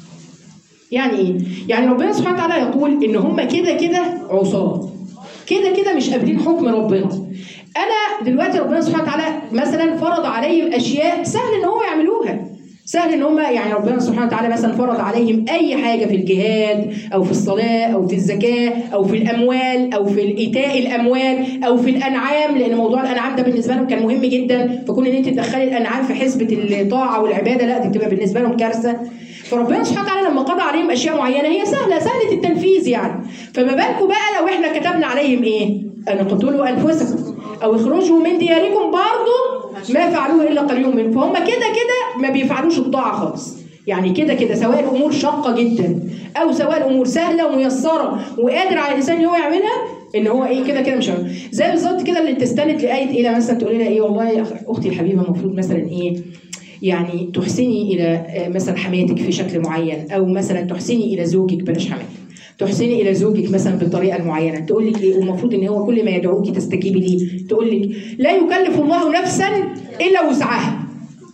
يعني ايه؟ يعني ربنا سبحانه وتعالى يقول ان هم كده كده عصاة كده كده مش قابلين حكم ربنا انا دلوقتي ربنا سبحانه وتعالى مثلا فرض عليهم اشياء سهل ان هو يعملوها سهل ان هم يعني ربنا سبحانه وتعالى مثلا فرض عليهم اي حاجه في الجهاد او في الصلاه او في الزكاه او في الاموال او في ايتاء الاموال او في الانعام لان موضوع الانعام ده بالنسبه لهم كان مهم جدا فكون ان انت تدخلي الانعام في حسبه الطاعه والعباده لا دي بتبقى بالنسبه لهم كارثه فربنا سبحانه وتعالى لما قضى عليهم اشياء معينه هي سهله سهله التنفيذ يعني فما بالكم بقى لو احنا كتبنا عليهم ايه؟ ان اقتلوا انفسكم او اخرجوا من دياركم برضه ما فعلوه الا قليل منهم فهم كده كده ما بيفعلوش الطاعه خالص يعني كده كده سواء الامور شاقه جدا او سواء الامور سهله وميسره وقادر على الانسان ان هو يعملها ان هو ايه كده كده مش هيعمل زي بالظبط كده اللي تستند لايه ايه مثلا تقولي لها ايه والله يا أخ- اختي الحبيبه المفروض مثلا ايه يعني تحسني الى آه، مثلا حماتك في شكل معين او مثلا تحسني الى زوجك بلاش حماتك تحسني الى زوجك مثلا بالطريقه المعينه تقول لك ايه والمفروض ان هو كل ما يدعوك تستجيبي ليه تقول لك لا يكلف الله نفسا الا وسعها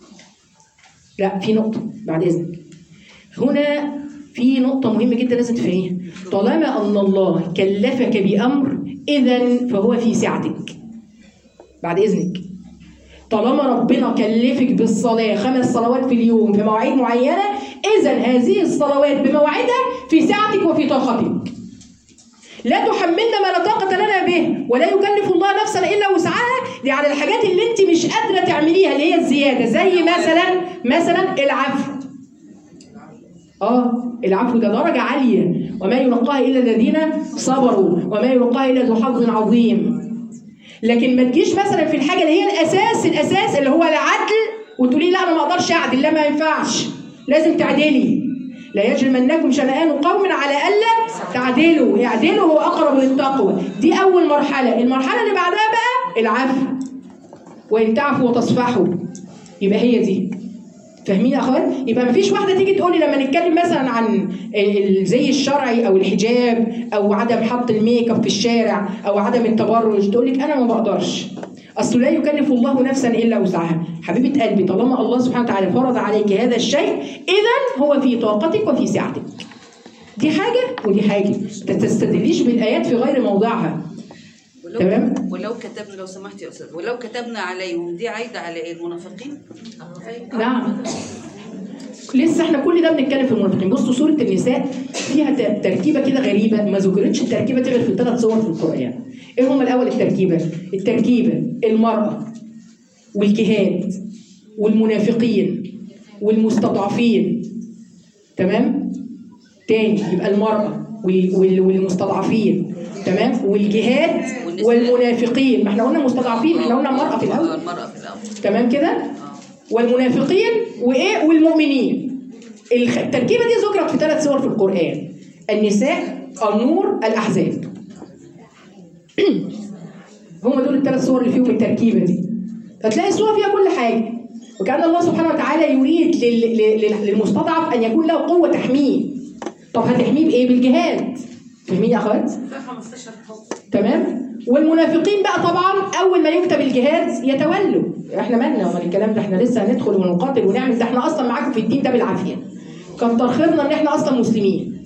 لا في نقطه بعد اذنك هنا في نقطة مهمة جدا لازم تفهميها طالما أن الله كلفك بأمر إذا فهو في سعتك بعد إذنك طالما ربنا كلفك بالصلاة خمس صلوات في اليوم في مواعيد معينة إذا هذه الصلوات بمواعيدها في سعتك وفي طاقتك لا تحملنا ما لا طاقة لنا به ولا يكلف الله نفسا إلا وسعها دي على الحاجات اللي أنت مش قادرة تعمليها اللي هي الزيادة زي مثلا مثلا العفو اه العفو ده درجة عالية وما يلقاها إلا الذين صبروا وما يلقاها إلا ذو حظ عظيم لكن ما تجيش مثلا في الحاجة اللي هي الأساس الأساس اللي هو العدل وتقولي لا أنا ما أقدرش أعدل لا ما ينفعش لازم تعدلي لا يجرمنكم شنآن قوم على ألا تعدلوا اعدلوا هو أقرب للتقوى دي أول مرحلة المرحلة اللي بعدها بقى العفو وإن تعفوا وتصفحوا يبقى هي دي فاهمين يا اخوات؟ يبقى مفيش واحده تيجي تقول لي لما نتكلم مثلا عن الزي الشرعي او الحجاب او عدم حط الميك اب في الشارع او عدم التبرج تقول لك انا ما بقدرش اصل لا يكلف الله نفسا الا وسعها حبيبه قلبي طالما الله سبحانه وتعالى فرض عليك هذا الشيء اذا هو في طاقتك وفي سعتك دي حاجه ودي حاجه ما تستدليش بالايات في غير موضعها ولو تمام. ولو كتبنا لو سمحت يا استاذ ولو كتبنا عليهم دي عايده على ايه المنافقين نعم لسه احنا كل ده بنتكلم في المنافقين بصوا سوره النساء فيها ت- تركيبه كده غريبه ما ذكرتش التركيبه دي غير في ثلاث صور في القران ايه هم الاول التركيبه التركيبه المراه والجهاد والمنافقين والمستضعفين تمام تاني يبقى المراه وال- وال- والمستضعفين تمام والجهاد والمنافقين ما احنا قلنا مستضعفين احنا قلنا المراه في الاول آه، المراه في الاول تمام كده اه والمنافقين وايه والمؤمنين الخ- التركيبه دي ذكرت في ثلاث سور في القران النساء النور الاحزاب هم دول الثلاث صور اللي فيهم التركيبه دي فتلاقي الصوره فيها كل حاجه وكان الله سبحانه وتعالى يريد لل- لل- لل- للمستضعف ان يكون له قوه تحميه طب هتحميه بايه بالجهاد فاهمين يا اخوات فيها 15 حب تمام والمنافقين بقى طبعا اول ما يكتب الجهاد يتولوا احنا مالنا ومال الكلام ده احنا لسه هندخل ونقاتل ونعمل ده احنا اصلا معاكم في الدين ده بالعافيه كتر خيرنا ان احنا اصلا مسلمين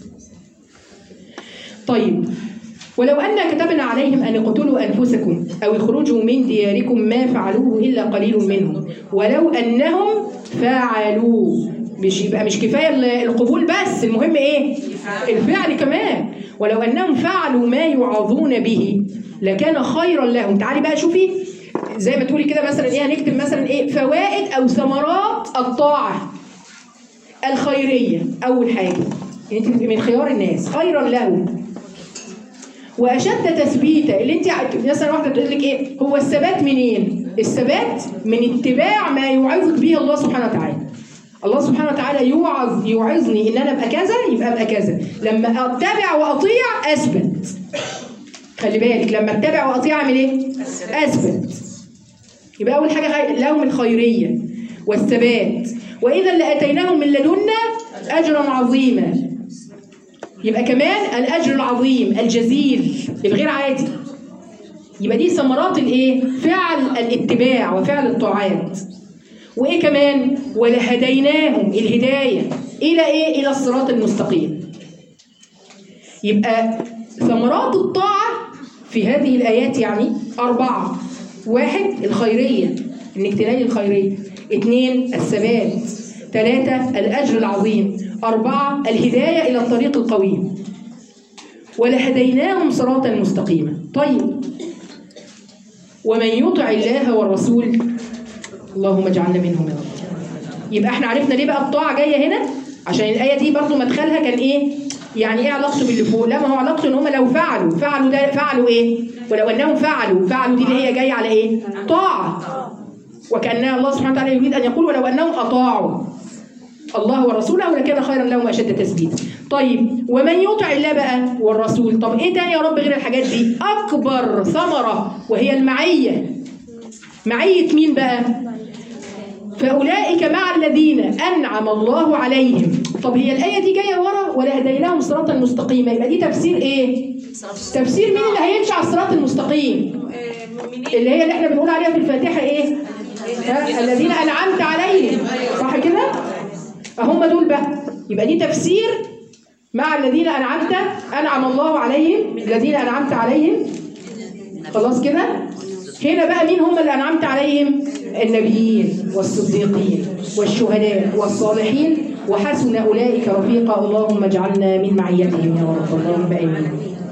طيب ولو أن كتبنا عليهم أن اقتلوا أنفسكم أو اخرجوا من دياركم ما فعلوه إلا قليل منهم ولو أنهم فعلوا مش يبقى مش كفاية ال- القبول بس المهم إيه؟ الفعل كمان ولو أنهم فعلوا ما يوعظون به لكان خيرا لهم تعالي بقى شوفي زي ما تقولي كده مثلا ايه هنكتب مثلا ايه فوائد او ثمرات الطاعه الخيريه اول حاجه يعني انت من خيار الناس خيرا لهم واشد تثبيتا اللي انت ع- مثلا واحده تقول لك ايه هو الثبات منين الثبات من اتباع ما يوعظك به الله سبحانه وتعالى الله سبحانه وتعالى يوعظ يوعظني ان انا ابقى كذا يبقى ابقى كذا لما اتبع واطيع اثبت خلي بالك لما اتبع واطيع اعمل ايه اثبت يبقى اول حاجه خي- لهم الخيريه والثبات واذا لاتيناهم من لدنا اجرا عظيما يبقى كمان الاجر العظيم الجزيل الغير عادي يبقى دي ثمرات الايه فعل الاتباع وفعل الطاعات وايه كمان ولهديناهم الهدايه الى ايه الى الصراط المستقيم يبقى ثمرات الطاعه في هذه الايات يعني اربعه واحد الخيريه انك تلاقي الخيريه اثنين الثبات ثلاثه الاجر العظيم اربعه الهدايه الى الطريق القويم ولهديناهم صراطا مستقيما طيب ومن يطع الله والرسول اللهم اجعلنا منهم يا رب يبقى احنا عرفنا ليه بقى الطاعه جايه هنا عشان الايه دي برضو مدخلها كان ايه يعني ايه علاقته باللي فوق لا ما هو علاقته ان هم لو فعلوا فعلوا ده فعلوا ايه ولو انهم فعلوا فعلوا دي اللي هي جايه على ايه طاعه وكان الله سبحانه وتعالى يريد ان يقول ولو انهم اطاعوا الله ورسوله لكان خيرا لهم واشد تثبيتا. طيب ومن يطع الله بقى والرسول طب ايه تاني يا رب غير الحاجات دي؟ اكبر ثمره وهي المعيه. معيه مين بقى؟ فاولئك مع الذين انعم الله عليهم. طب هي الايه دي جايه ورا ولا هديناهم صراطا مستقيما يبقى دي تفسير ايه؟ تفسير مين اللي هيمشي على الصراط المستقيم؟ آه، مؤمنين اللي هي اللي احنا بنقول عليها في الفاتحه ايه؟ ها؟ الذين انعمت عليهم صح كده؟ هم دول بقى يبقى دي تفسير مع الذين انعمت انعم الله عليهم الذين انعمت عليهم خلاص كده؟ هنا بقى مين هم اللي انعمت عليهم؟ النبيين والصديقين والشهداء والصالحين وحسن أولئك رفيقا اللهم اجعلنا من معيتهم يا رب اللهم آمين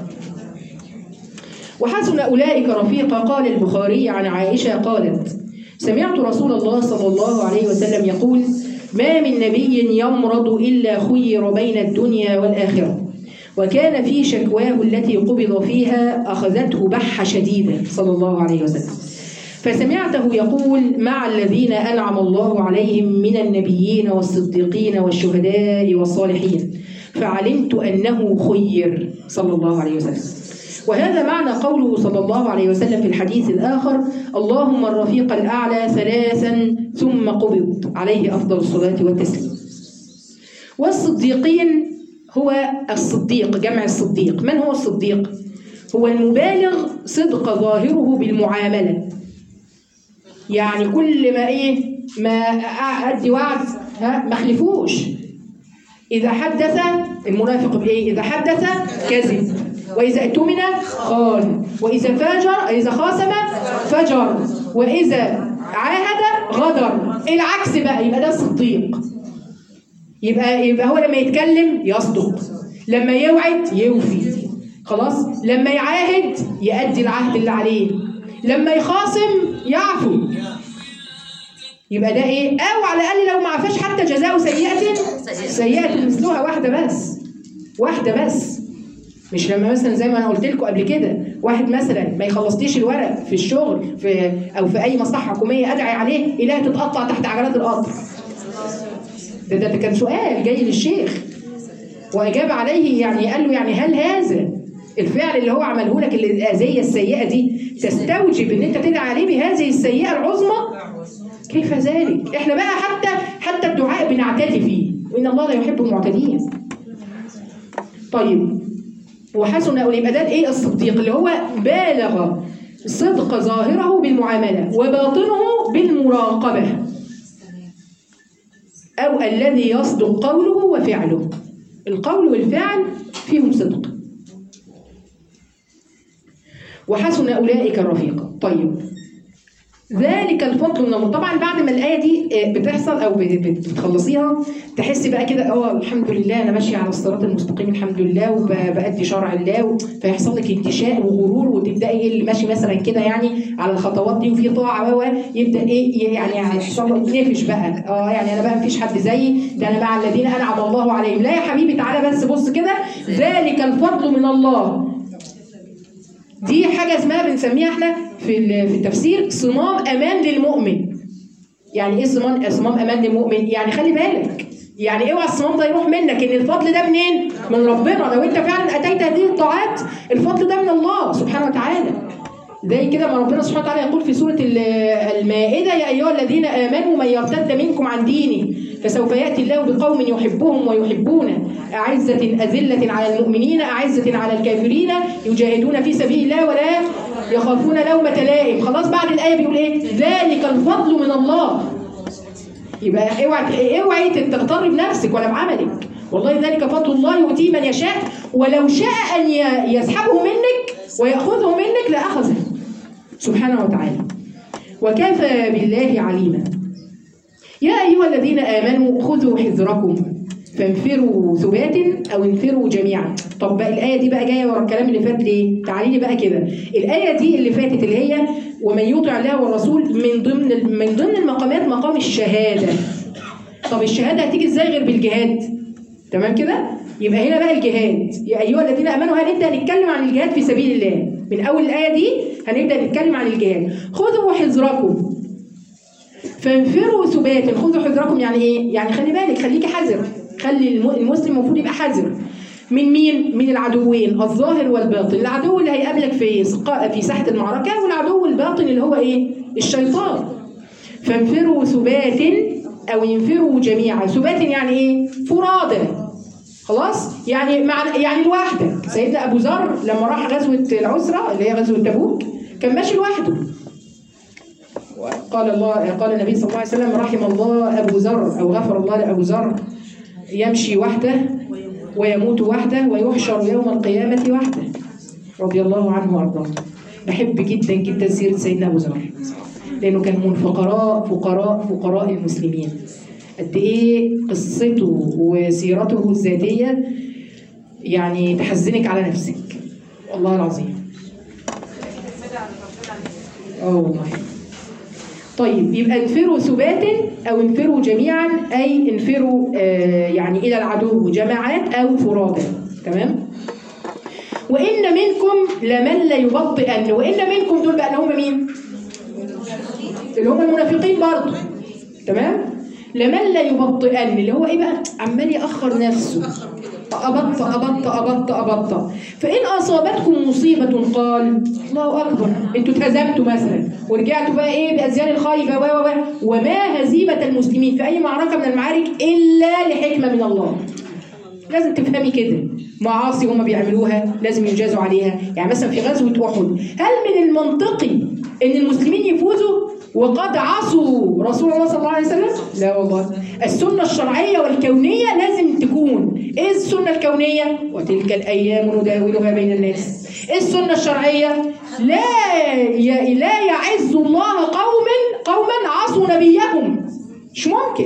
وحسن أولئك رفيقا قال البخاري عن عائشة قالت سمعت رسول الله صلى الله عليه وسلم يقول ما من نبي يمرض إلا خير بين الدنيا والآخرة وكان في شكواه التي قبض فيها أخذته بحة شديدة صلى الله عليه وسلم فسمعته يقول مع الذين أنعم الله عليهم من النبيين والصديقين والشهداء والصالحين فعلمت أنه خير صلى الله عليه وسلم وهذا معنى قوله صلى الله عليه وسلم في الحديث الآخر اللهم الرفيق الأعلى ثلاثا ثم قبض عليه أفضل الصلاة والتسليم والصديقين هو الصديق جمع الصديق من هو الصديق؟ هو المبالغ صدق ظاهره بالمعاملة يعني كل ما ايه ما ادي وعد ها ما خلفوش اذا حدث المنافق بايه اذا حدث كذب واذا اؤتمن خان واذا فاجر اذا خاصم فجر واذا عاهد غدر العكس بقى يبقى ده الصديق يبقى يبقى هو لما يتكلم يصدق لما يوعد يوفي خلاص لما يعاهد يأدي العهد اللي عليه لما يخاصم يعفو يبقى ده ايه او على الاقل لو ما عفاش حتى جزاء سيئه سيئه مثلها واحده بس واحده بس مش لما مثلا زي ما انا قلت لكم قبل كده واحد مثلا ما يخلصليش الورق في الشغل في او في اي مصلحه حكوميه ادعي عليه اله تتقطع تحت عجلات القطر ده, ده, ده كان سؤال جاي للشيخ واجاب عليه يعني قال له يعني هل هذا الفعل اللي هو عمله لك الاذيه السيئه دي تستوجب ان انت تدعي عليه بهذه السيئه العظمى كيف ذلك احنا بقى حتى حتى الدعاء بنعتدي فيه وان الله لا يحب المعتدين طيب وحسن أولي يبقى ده ايه الصديق اللي هو بالغ صدق ظاهره بالمعامله وباطنه بالمراقبه او الذي يصدق قوله وفعله القول والفعل فيهم صدق وحسن اولئك الرفيق طيب ذلك الفضل من الله طبعا بعد ما الايه دي بتحصل او بتخلصيها تحسي بقى كده اه الحمد لله انا ماشيه على الصراط المستقيم الحمد لله وبأدي شرع الله فيحصل لك انتشاء وغرور وتبداي ايه اللي ماشي مثلا كده يعني على الخطوات دي وفي طاعه و يبدا ايه يعني يحصل له يتنفش بقى اه يعني انا بقى مفيش حد زيي ده انا مع الذين انعم الله عليهم لا يا حبيبي تعالى بس بص كده ذلك الفضل من الله دي حاجه اسمها بنسميها احنا في في التفسير صمام امان للمؤمن يعني ايه صمام صمام امان للمؤمن يعني خلي بالك يعني اوعى الصمام ده يروح منك ان الفضل ده منين من ربنا لو انت فعلا اتيت هذه الطاعات الفضل ده من الله سبحانه وتعالى زي كده ما ربنا سبحانه وتعالى يقول في سوره المائده يا ايها الذين امنوا من يرتد منكم عن دينه فسوف ياتي الله بقوم يحبهم ويحبونه اعزه اذله على المؤمنين اعزه على الكافرين يجاهدون في سبيل الله ولا يخافون لومة لائم خلاص بعد الآية بيقول إيه ذلك الفضل من الله يبقى اوعي اوعي تغتر بنفسك ولا بعملك والله ذلك فضل الله يؤتيه من يشاء ولو شاء أن يسحبه منك ويأخذه منك لأخذه سبحانه وتعالى وكفى بالله عليما يا أيها الذين آمنوا خذوا حذركم فانفروا ثبات او انفروا جميعا طب بقى الايه دي بقى جايه ورا الكلام اللي فات ليه تعالي لي بقى كده الايه دي اللي فاتت اللي هي ومن يطع الله والرسول من ضمن من ضمن المقامات مقام الشهاده طب الشهاده هتيجي ازاي غير بالجهاد تمام كده يبقى هنا بقى الجهاد يا ايها الذين امنوا هنبدا نتكلم عن الجهاد في سبيل الله من اول الايه دي هنبدا نتكلم عن الجهاد خذوا حذركم فانفروا ثبات خذوا حذركم يعني ايه يعني خلي بالك خليكي حذر خلي المسلم المفروض يبقى حذر من مين؟ من العدوين الظاهر والباطن، العدو اللي هيقابلك في في ساحه المعركه والعدو الباطن اللي هو ايه؟ الشيطان. فانفروا ثبات او ينفروا جميعا، ثبات يعني ايه؟ فرادى. خلاص؟ يعني مع يعني لوحدك، سيدنا ابو ذر لما راح غزوه العسره اللي هي غزوه تبوك كان ماشي لوحده. قال الله قال النبي صلى الله عليه وسلم رحم الله ابو ذر او غفر الله لابو ذر يمشي وحده ويموت وحده ويحشر يوم القيامة وحده رضي الله عنه وارضاه بحب جدا جدا سيرة سيدنا أبو ذر لانه كان من فقراء فقراء فقراء المسلمين قد ايه قصته وسيرته الذاتيه يعني تحزنك على نفسك والله العظيم اه والله طيب يبقى انفروا ثبات او انفروا جميعا اي انفروا آه يعني الى العدو جماعات او فرادى تمام وان منكم لمن لا يبطئن وان منكم دول بقى اللي هم مين اللي هم المنافقين برضه تمام لمن لا يبطئن اللي هو ايه بقى عمال ياخر نفسه أبط أبط أبط أبط فإن أصابتكم مصيبة قال الله أكبر أنتوا اتهزمتوا مثلا ورجعتوا بقى إيه بأزيان الخيبة و و و وما هزيمة المسلمين في أي معركة من المعارك إلا لحكمة من الله لازم تفهمي كده معاصي هم بيعملوها لازم ينجازوا عليها يعني مثلا في غزوة أحد هل من المنطقي إن المسلمين يفوزوا وقد عصوا رسول الله صلى الله عليه وسلم لا والله السنة الشرعية والكونية لازم تكون ايه السنة الكونية وتلك الأيام نداولها بين الناس ايه السنة الشرعية لا ي... لا يعز الله قوما قوما عصوا نبيهم مش ممكن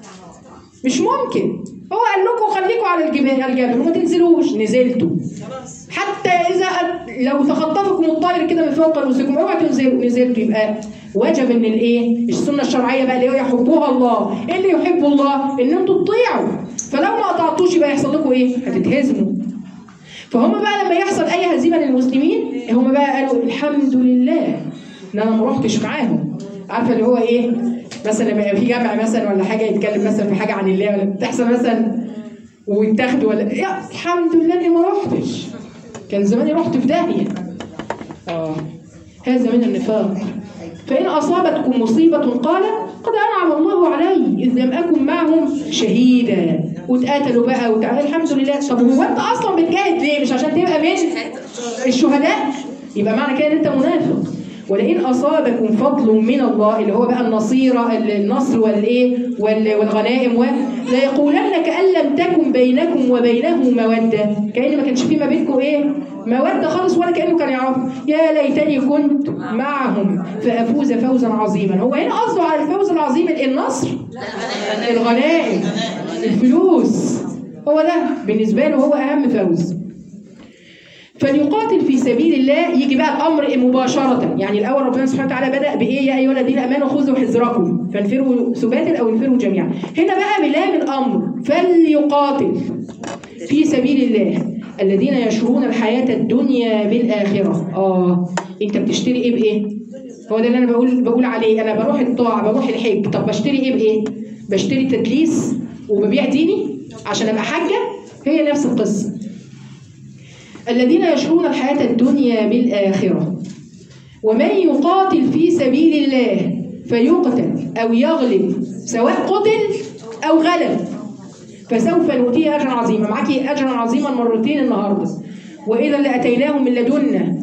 مش ممكن هو قال لكم خليكم على الجبال الجبل وما تنزلوش نزلتوا حتى اذا لو تخطفكم الطائر كده من فوق رؤوسكم اوعوا تنزلوا نزلتوا يبقى وجب ان الايه السنه الشرعيه بقى اللي هو يحبوها الله إيه اللي يحب الله ان انتوا تطيعوا فلو ما قطعتوش يبقى يحصل لكم ايه هتتهزموا فهم بقى لما يحصل اي هزيمه للمسلمين هم بقى قالوا الحمد لله ان انا ما رحتش معاهم عارفه اللي هو ايه مثلا لما يبقى في جمع مثلا ولا حاجه يتكلم مثلا في حاجه عن الله ولا تحصل مثلا ويتاخدوا ولا يا الحمد لله اني ما رحتش كان زماني رحت في داهيه اه هذا من النفاق فإن أصابتكم مصيبة قال قد أنعم الله علي إذ لم أكن معهم شهيدا واتقتلوا بقى وتعالى الحمد لله طب هو أنت أصلا بتجاهد ليه؟ مش عشان تبقى من الشهداء؟ يبقى معنى كده إن أنت منافق ولئن أصابكم فضل من الله اللي هو بقى النصيرة النصر والإيه وال- والغنائم و لا يقولن كأن لم تكن بينكم وبينه مودة كأن ما كانش في ما بينكم إيه مودة خالص ولا كأنه كان يعرف يا ليتني كنت معهم فأفوز فوزا عظيما هو هنا قصده على الفوز العظيم النصر الغنائم الفلوس هو ده بالنسبة له هو أهم فوز فليقاتل في سبيل الله يجي بقى الامر مباشره يعني الاول ربنا سبحانه وتعالى بدا بايه يا ايها الذين امنوا خذوا حذركم فانفروا ثباتا او انفروا جميعا هنا بقى بلام الامر فليقاتل في سبيل الله الذين يشرون الحياه الدنيا بالاخره اه انت بتشتري ايه بايه هو ده اللي انا بقول بقول عليه انا بروح الطاعه بروح الحج طب بشتري ايه بايه بشتري تدليس وببيع ديني عشان ابقى حاجه هي نفس القصه الذين يشرون الحياة الدنيا بالآخرة ومن يقاتل في سبيل الله فيقتل أو يغلب سواء قتل أو غلب فسوف نؤتيه أجرا عظيما معاكي أجرا عظيما مرتين النهاردة وإذا لأتيناهم من لدنا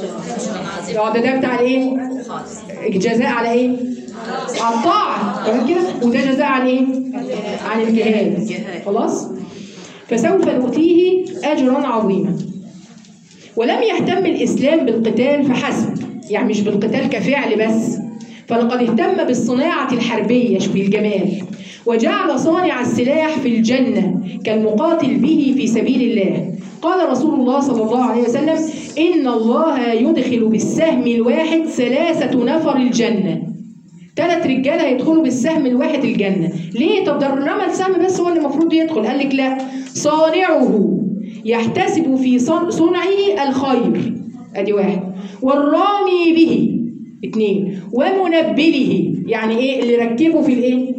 اه ده ده بتاع الايه؟ الجزاء على ايه؟ على الطاعة تمام كده؟ وده جزاء عن ايه؟ عن الجهاد خلاص؟ فسوف نؤتيه أجرا عظيما ولم يهتم الإسلام بالقتال فحسب يعني مش بالقتال كفعل بس فلقد اهتم بالصناعة الحربية شوفي الجمال وجعل صانع السلاح في الجنة كالمقاتل به في سبيل الله قال رسول الله صلى الله عليه وسلم إن الله يدخل بالسهم الواحد ثلاثة نفر الجنة ثلاث رجاله هيدخلوا بالسهم الواحد الجنه ليه طب ده رمى السهم بس هو اللي المفروض يدخل قال لك لا صانعه يحتسب في صن- صنعه الخير ادي واحد والرامي به اثنين ومنبله يعني ايه اللي ركبه في الايه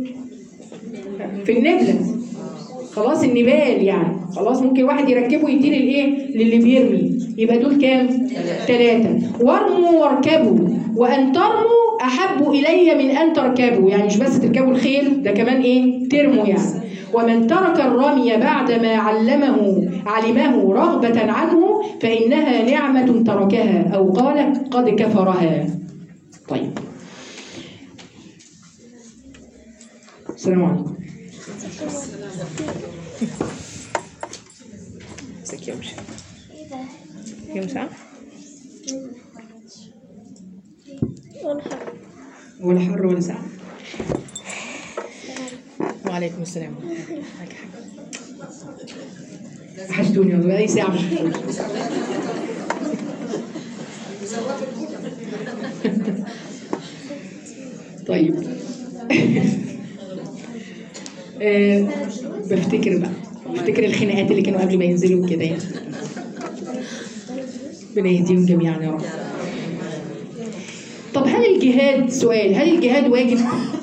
في النبله خلاص النبال يعني خلاص ممكن واحد يركبه يديه للايه للي بيرمي يبقى دول كام ثلاثة وارموا واركبوا وان ترموا احب الي من ان تركبوا يعني مش بس تركبوا الخيل ده كمان ايه ترموا يعني ومن ترك الرمي بعدما علمه علمه رغبة عنه فإنها نعمة تركها أو قال قد كفرها طيب السلام عليكم ازيك يا مشا يا مشا والحق ولا حر ولا ساعة وعليكم السلام وحشتوني والله بقالي ساعة مش شفتوني. طيب آه، بفتكر بقى بفتكر الخناقات اللي كانوا قبل ما ينزلوا كده يعني ربنا يهديهم جميعا يا رب طب هل الجهاد سؤال هل الجهاد واجب؟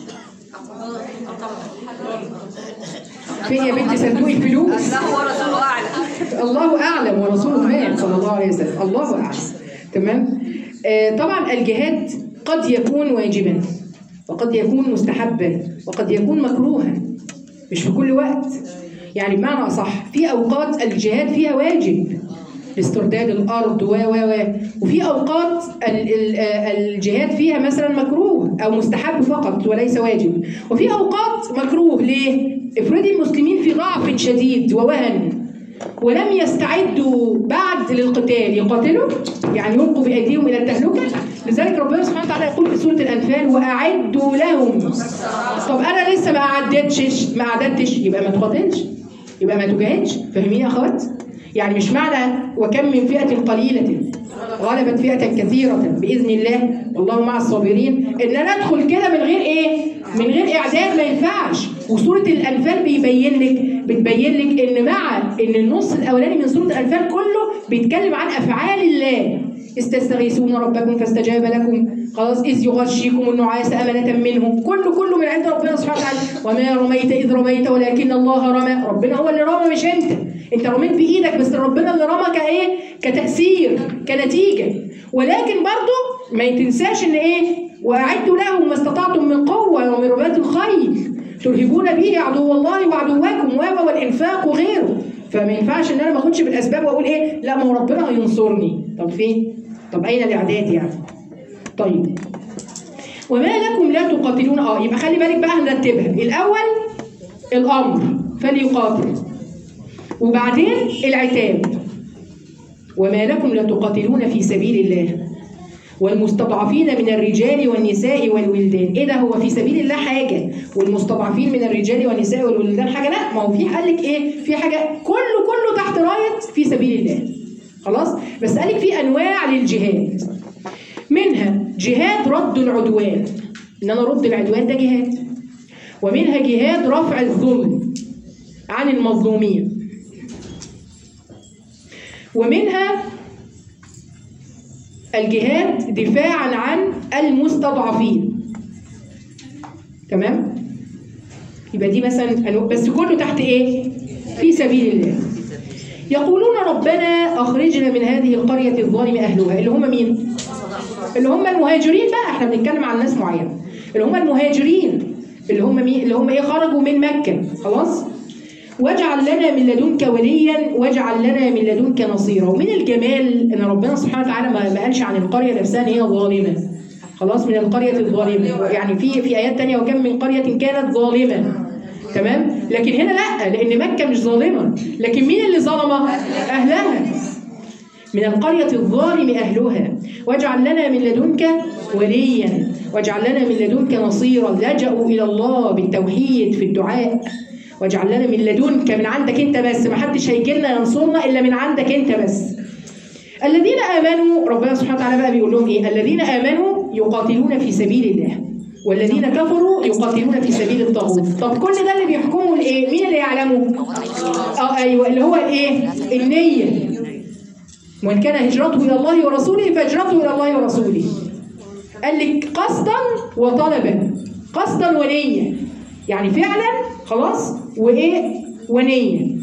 فين يا بنتي صندوق الفلوس؟ الله ورسوله اعلم الله اعلم ورسوله مات صلى الله عليه وسلم الله اعلم تمام آه طبعا الجهاد قد يكون واجبا وقد يكون مستحبا وقد يكون مكروها مش في كل وقت يعني بمعنى اصح في اوقات الجهاد فيها واجب لاسترداد الارض و و و وفي اوقات ال- ال- آه، الجهاد فيها مثلا مكروه او مستحب فقط وليس واجب وفي اوقات مكروه ليه افرضي المسلمين في ضعف شديد ووهن ولم يستعدوا بعد للقتال يقاتلوا يعني يلقوا بايديهم الى التهلكه لذلك ربنا سبحانه وتعالى يقول في سوره الانفال واعدوا لهم طب انا لسه ما اعدتش ما اعدتش يبقى ما تقاتلش يبقى ما تجاهدش فاهمين يا اخوات يعني مش معنى وكم من فئه قليله غلبت فئه كثيره باذن الله والله مع الصابرين ان انا ادخل كده من غير ايه من غير اعداد ما ينفعش وسوره الانفال بيبين لك بتبين لك ان مع ان النص الاولاني من سوره الانفال كله بيتكلم عن افعال الله استستغيثون ربكم فاستجاب لكم خلاص اذ يغشيكم النعاس امنه منه كله كله من عند ربنا سبحانه وتعالى وما رميت اذ رميت ولكن الله رمى ربنا هو اللي رمى مش انت انت رميت بايدك بس ربنا اللي رمى كايه كتاثير كنتيجه ولكن برضه ما تنساش ان ايه واعدوا لهم ما استطعتم من قوه ومن رباط الخيل ترهبون به عدو الله وعدوكم و والانفاق وغيره فما ينفعش ان انا ما اخدش بالاسباب واقول ايه لا ما هو ربنا هينصرني طب فين طب اين الاعداد يعني طيب وما لكم لا تقاتلون اه يبقى خلي بالك بقى هنرتبها الاول الامر فليقاتل وبعدين العتاب وما لكم لا تقاتلون في سبيل الله والمستضعفين من الرجال والنساء والولدان ايه ده هو في سبيل الله حاجه والمستضعفين من الرجال والنساء والولدان حاجه لا ما هو في قال لك ايه في حاجه كله كله تحت رايه في سبيل الله خلاص بس قال لك في انواع للجهاد منها جهاد رد العدوان ان انا ارد العدوان ده جهاد ومنها جهاد رفع الظلم عن المظلومين ومنها الجهاد دفاعا عن المستضعفين تمام يبقى دي مثلا أنو- بس كله تحت ايه في سبيل الله يقولون ربنا اخرجنا من هذه القريه الظالم اهلها اللي هم مين اللي هم المهاجرين بقى احنا بنتكلم عن ناس معينه اللي هم المهاجرين اللي هم مين اللي هم ايه خرجوا من مكه خلاص واجعل لنا من لدنك وليا واجعل لنا من لدنك نصيرا ومن الجمال ان ربنا سبحانه وتعالى ما ما قالش عن القريه نفسها ان هي ظالمه خلاص من القريه الظالمه يعني في في ايات تانية وكم من قريه كانت ظالمه تمام لكن هنا لا لان مكه مش ظالمه لكن مين اللي ظلمه اهلها من القرية الظالم أهلها واجعل لنا من لدنك وليا واجعل لنا من لدنك نصيرا لجأوا إلى الله بالتوحيد في الدعاء واجعل لنا من لدنك من عندك أنت بس ما حدش هيجي لنا ينصرنا إلا من عندك أنت بس الذين آمنوا ربنا سبحانه وتعالى بقى بيقول لهم إيه الذين آمنوا يقاتلون في سبيل الله والذين كفروا يقاتلون في سبيل الطاغوت طب كل ده اللي بيحكمه الايه مين اللي يعلمه اه ايوه اللي هو الايه النيه وإن كان هجرته إلى الله ورسوله فهجرته إلى الله ورسوله قال لك قصدا وطلبا قصدا ونية يعني فعلا خلاص وإيه ونية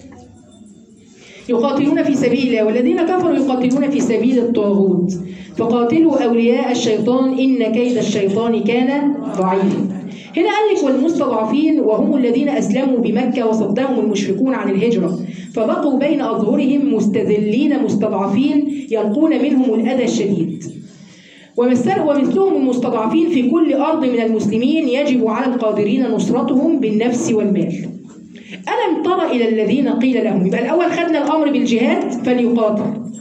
يقاتلون في سبيل الله والذين كفروا يقاتلون في سبيل الطاغوت فقاتلوا أولياء الشيطان إن كيد الشيطان كان ضعيفا هنا قال لك والمستضعفين وهم الذين أسلموا بمكة وصدهم المشركون عن الهجرة فبقوا بين أظهرهم مستذلين مستضعفين يلقون منهم الأذى الشديد ومثل ومثلهم المستضعفين في كل أرض من المسلمين يجب على القادرين نصرتهم بالنفس والمال ألم تر إلى الذين قيل لهم يبقى الأول خدنا الأمر بالجهاد فليقاتل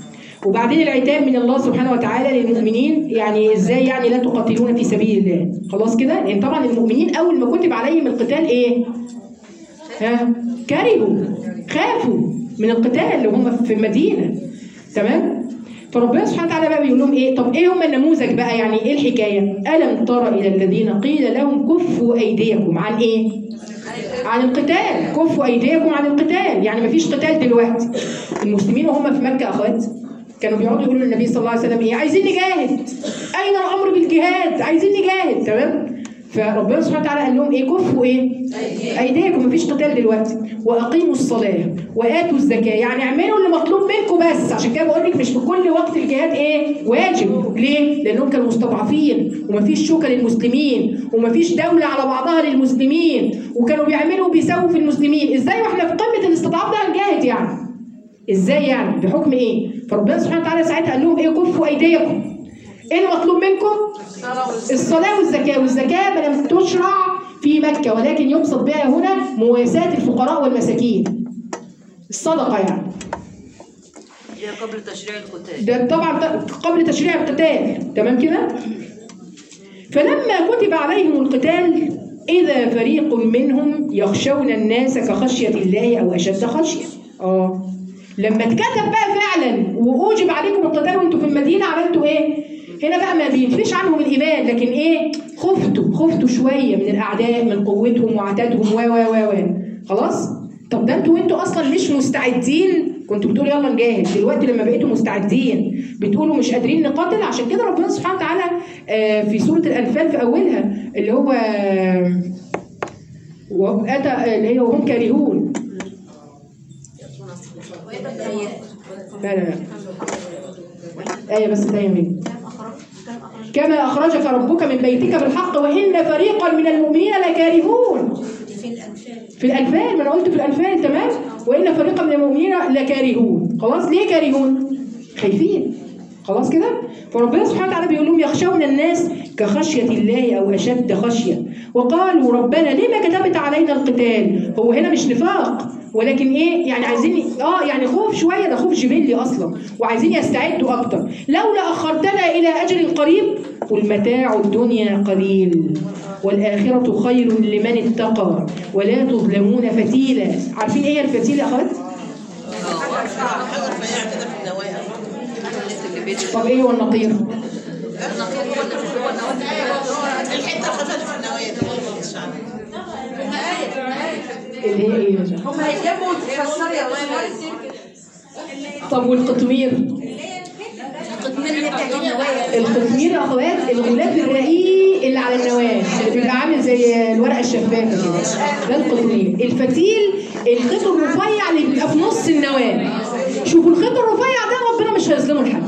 وبعدين العتاب من الله سبحانه وتعالى للمؤمنين يعني ازاي يعني لا تقاتلون في سبيل الله خلاص كده لان طبعا المؤمنين اول ما كتب عليهم القتال ايه ها كرهوا خافوا من القتال اللي هم في المدينه تمام فربنا سبحانه وتعالى بقى بيقول لهم ايه طب ايه هم النموذج بقى يعني ايه الحكايه الم تر الى الذين قيل لهم كفوا ايديكم عن ايه عن القتال كفوا ايديكم عن القتال يعني مفيش قتال دلوقتي المسلمين وهم في مكه اخوات كانوا بيقعدوا يقولوا للنبي صلى الله عليه وسلم ايه عايزين نجاهد اين الامر بالجهاد عايزين نجاهد تمام فربنا سبحانه وتعالى قال لهم ايه كفوا ايه ايديكم مفيش قتال دلوقتي واقيموا الصلاه واتوا الزكاه يعني اعملوا اللي مطلوب منكم بس عشان كده بقول لك مش في كل وقت الجهاد ايه واجب ليه لانهم كانوا مستضعفين ومفيش شوكه للمسلمين ومفيش دوله على بعضها للمسلمين وكانوا بيعملوا وبيسووا في المسلمين ازاي واحنا في قمه الاستضعاف ده هنجاهد يعني ازاي يعني بحكم ايه فربنا سبحانه وتعالى ساعتها قال لهم ايه كفوا ايديكم ايه المطلوب منكم الصلاه والزكاه والزكاه ما لم تشرع في مكه ولكن يقصد بها هنا مواساه الفقراء والمساكين الصدقه يعني هي قبل تشريع القتال ده طبعا ت- قبل تشريع القتال تمام كده فلما كتب عليهم القتال إذا فريق منهم يخشون الناس كخشية الله أو أشد خشية اه لما اتكتب بقى فعلا وأوجب عليكم القتال وانتوا في المدينة عملتوا ايه؟ هنا بقى ما بينفيش عنهم الإيمان لكن ايه؟ خفتوا خفتوا شوية من الأعداء من قوتهم وعتادهم و و و و خلاص؟ طب ده انتوا انتوا اصلا مش مستعدين كنتوا بتقولوا يلا نجاهد دلوقتي لما بقيتوا مستعدين بتقولوا مش قادرين نقاتل عشان كده ربنا سبحانه وتعالى آه، في سوره الانفال في اولها اللي هو آه، واتى اللي هي وهم كارهون لا لا لا آية بس تانية مني كما أخرجك ربك من بيتك بالحق وإن فريقا من المؤمنين لكارهون في الأنفال ما أنا قلت في الأنفال تمام وإن فريقا من المؤمنين لكارهون خلاص ليه كارهون؟ خايفين خلاص كده فربنا سبحانه وتعالى بيقول لهم يخشون الناس كخشية الله أو أشد خشية وقالوا ربنا لما كتبت علينا القتال هو هنا مش نفاق ولكن ايه يعني عايزين اه يعني خوف شويه ده خوف جبلي اصلا وعايزين يستعدوا اكتر لولا اخرتنا الى اجل قريب والمتاع الدنيا قليل والاخره خير لمن اتقى ولا تظلمون فتيلا عارفين ايه الفتيله يا اخوات حاجه رفيعه كده في النوايا طب ايه هو النقير الحته الخفيفه في النوايا دي اللي هي ايه هم هيجيبوا تفسر يا استاذ طب والقطمير القطمير يا اخوات الغلاف الرقيق اللي على النواه اللي بيبقى عامل زي الورقه الشفافه كده ده القطمير الفتيل الخيط الرفيع اللي بيبقى في نص النواه شوفوا الخيط الرفيع ده ربنا مش هيظلمه لحد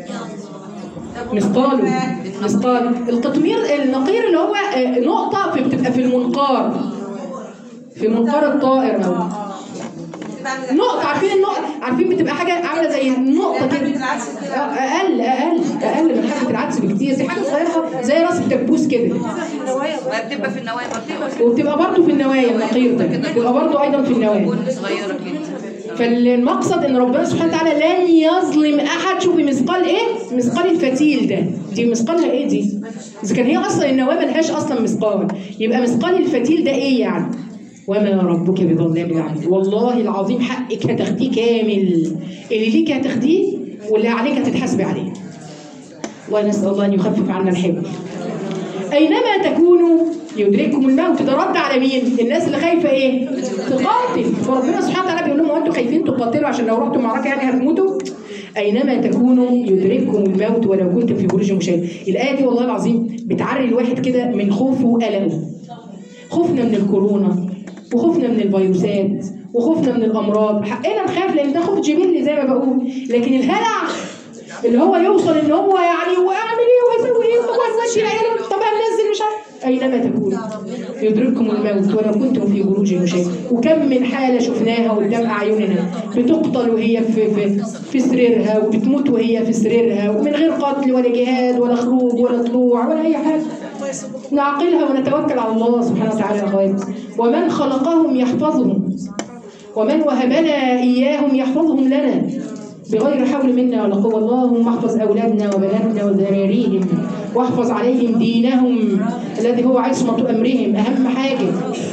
مثقاله مثقال القطمير النقير اللي هو آه، نقطه في بتبقى في المنقار في منقار الطائر أو نقطة عارفين النقطة عارفين بتبقى حاجة عاملة زي النقطة كده آه، أقل أقل أقل من حبة العدس بكتير دي حاجة صغيرة زي راس الدبوس كده ما بتبقى في النوايا برضه وبتبقى برضه في النوايا النقير ده بتبقى برضه أيضا في النوايا تكون صغيره كده فالمقصد ان ربنا سبحانه وتعالى لن يظلم احد شوفي مثقال ايه؟ مثقال الفتيل ده دي مثقالها ايه دي؟ اذا كان هي اصلا النواه ملهاش اصلا مثقال يبقى مثقال الفتيل ده ايه يعني؟ وما ربك بظلام للعبيد والله العظيم حقك هتاخديه كامل اللي ليك هتاخديه واللي عليك هتتحاسبي عليه ونسال الله ان يخفف عنا الحمل اينما تكونوا يدرككم الموت ده رد على مين؟ الناس اللي خايفه ايه؟ تقاتل فربنا سبحانه وتعالى بيقول لهم هو انتوا خايفين تقاتلوا عشان لو رحتوا معركه يعني هتموتوا؟ اينما تكونوا يدرككم الموت ولو كنتم في بروج مشاهد. الايه دي والله العظيم بتعري الواحد كده من خوفه وقلقه. خوفنا من الكورونا وخوفنا من الفيروسات وخوفنا من الامراض حقنا نخاف لان ده خوف جبلي زي ما بقول لكن الهلع اللي هو يوصل ان هو يعني واعمل ايه واسوي ايه وامشي العيال طب هنزل مش عارف اينما تكونوا يدرككم الموت ولو كنتم في بروج مشاهد وكم من حاله شفناها قدام اعيننا بتقتل وهي في في في سريرها وبتموت وهي في سريرها ومن غير قتل ولا جهاد ولا خروج ولا طلوع ولا اي حاجه نعقلها ونتوكل على الله سبحانه وتعالى يا اخوات ومن خلقهم يحفظهم ومن وهبنا اياهم يحفظهم لنا بغير حول منا ولا قوة اللهم احفظ أولادنا وبناتنا وذراريهم واحفظ عليهم دينهم الذي هو عصمة أمرهم أهم حاجة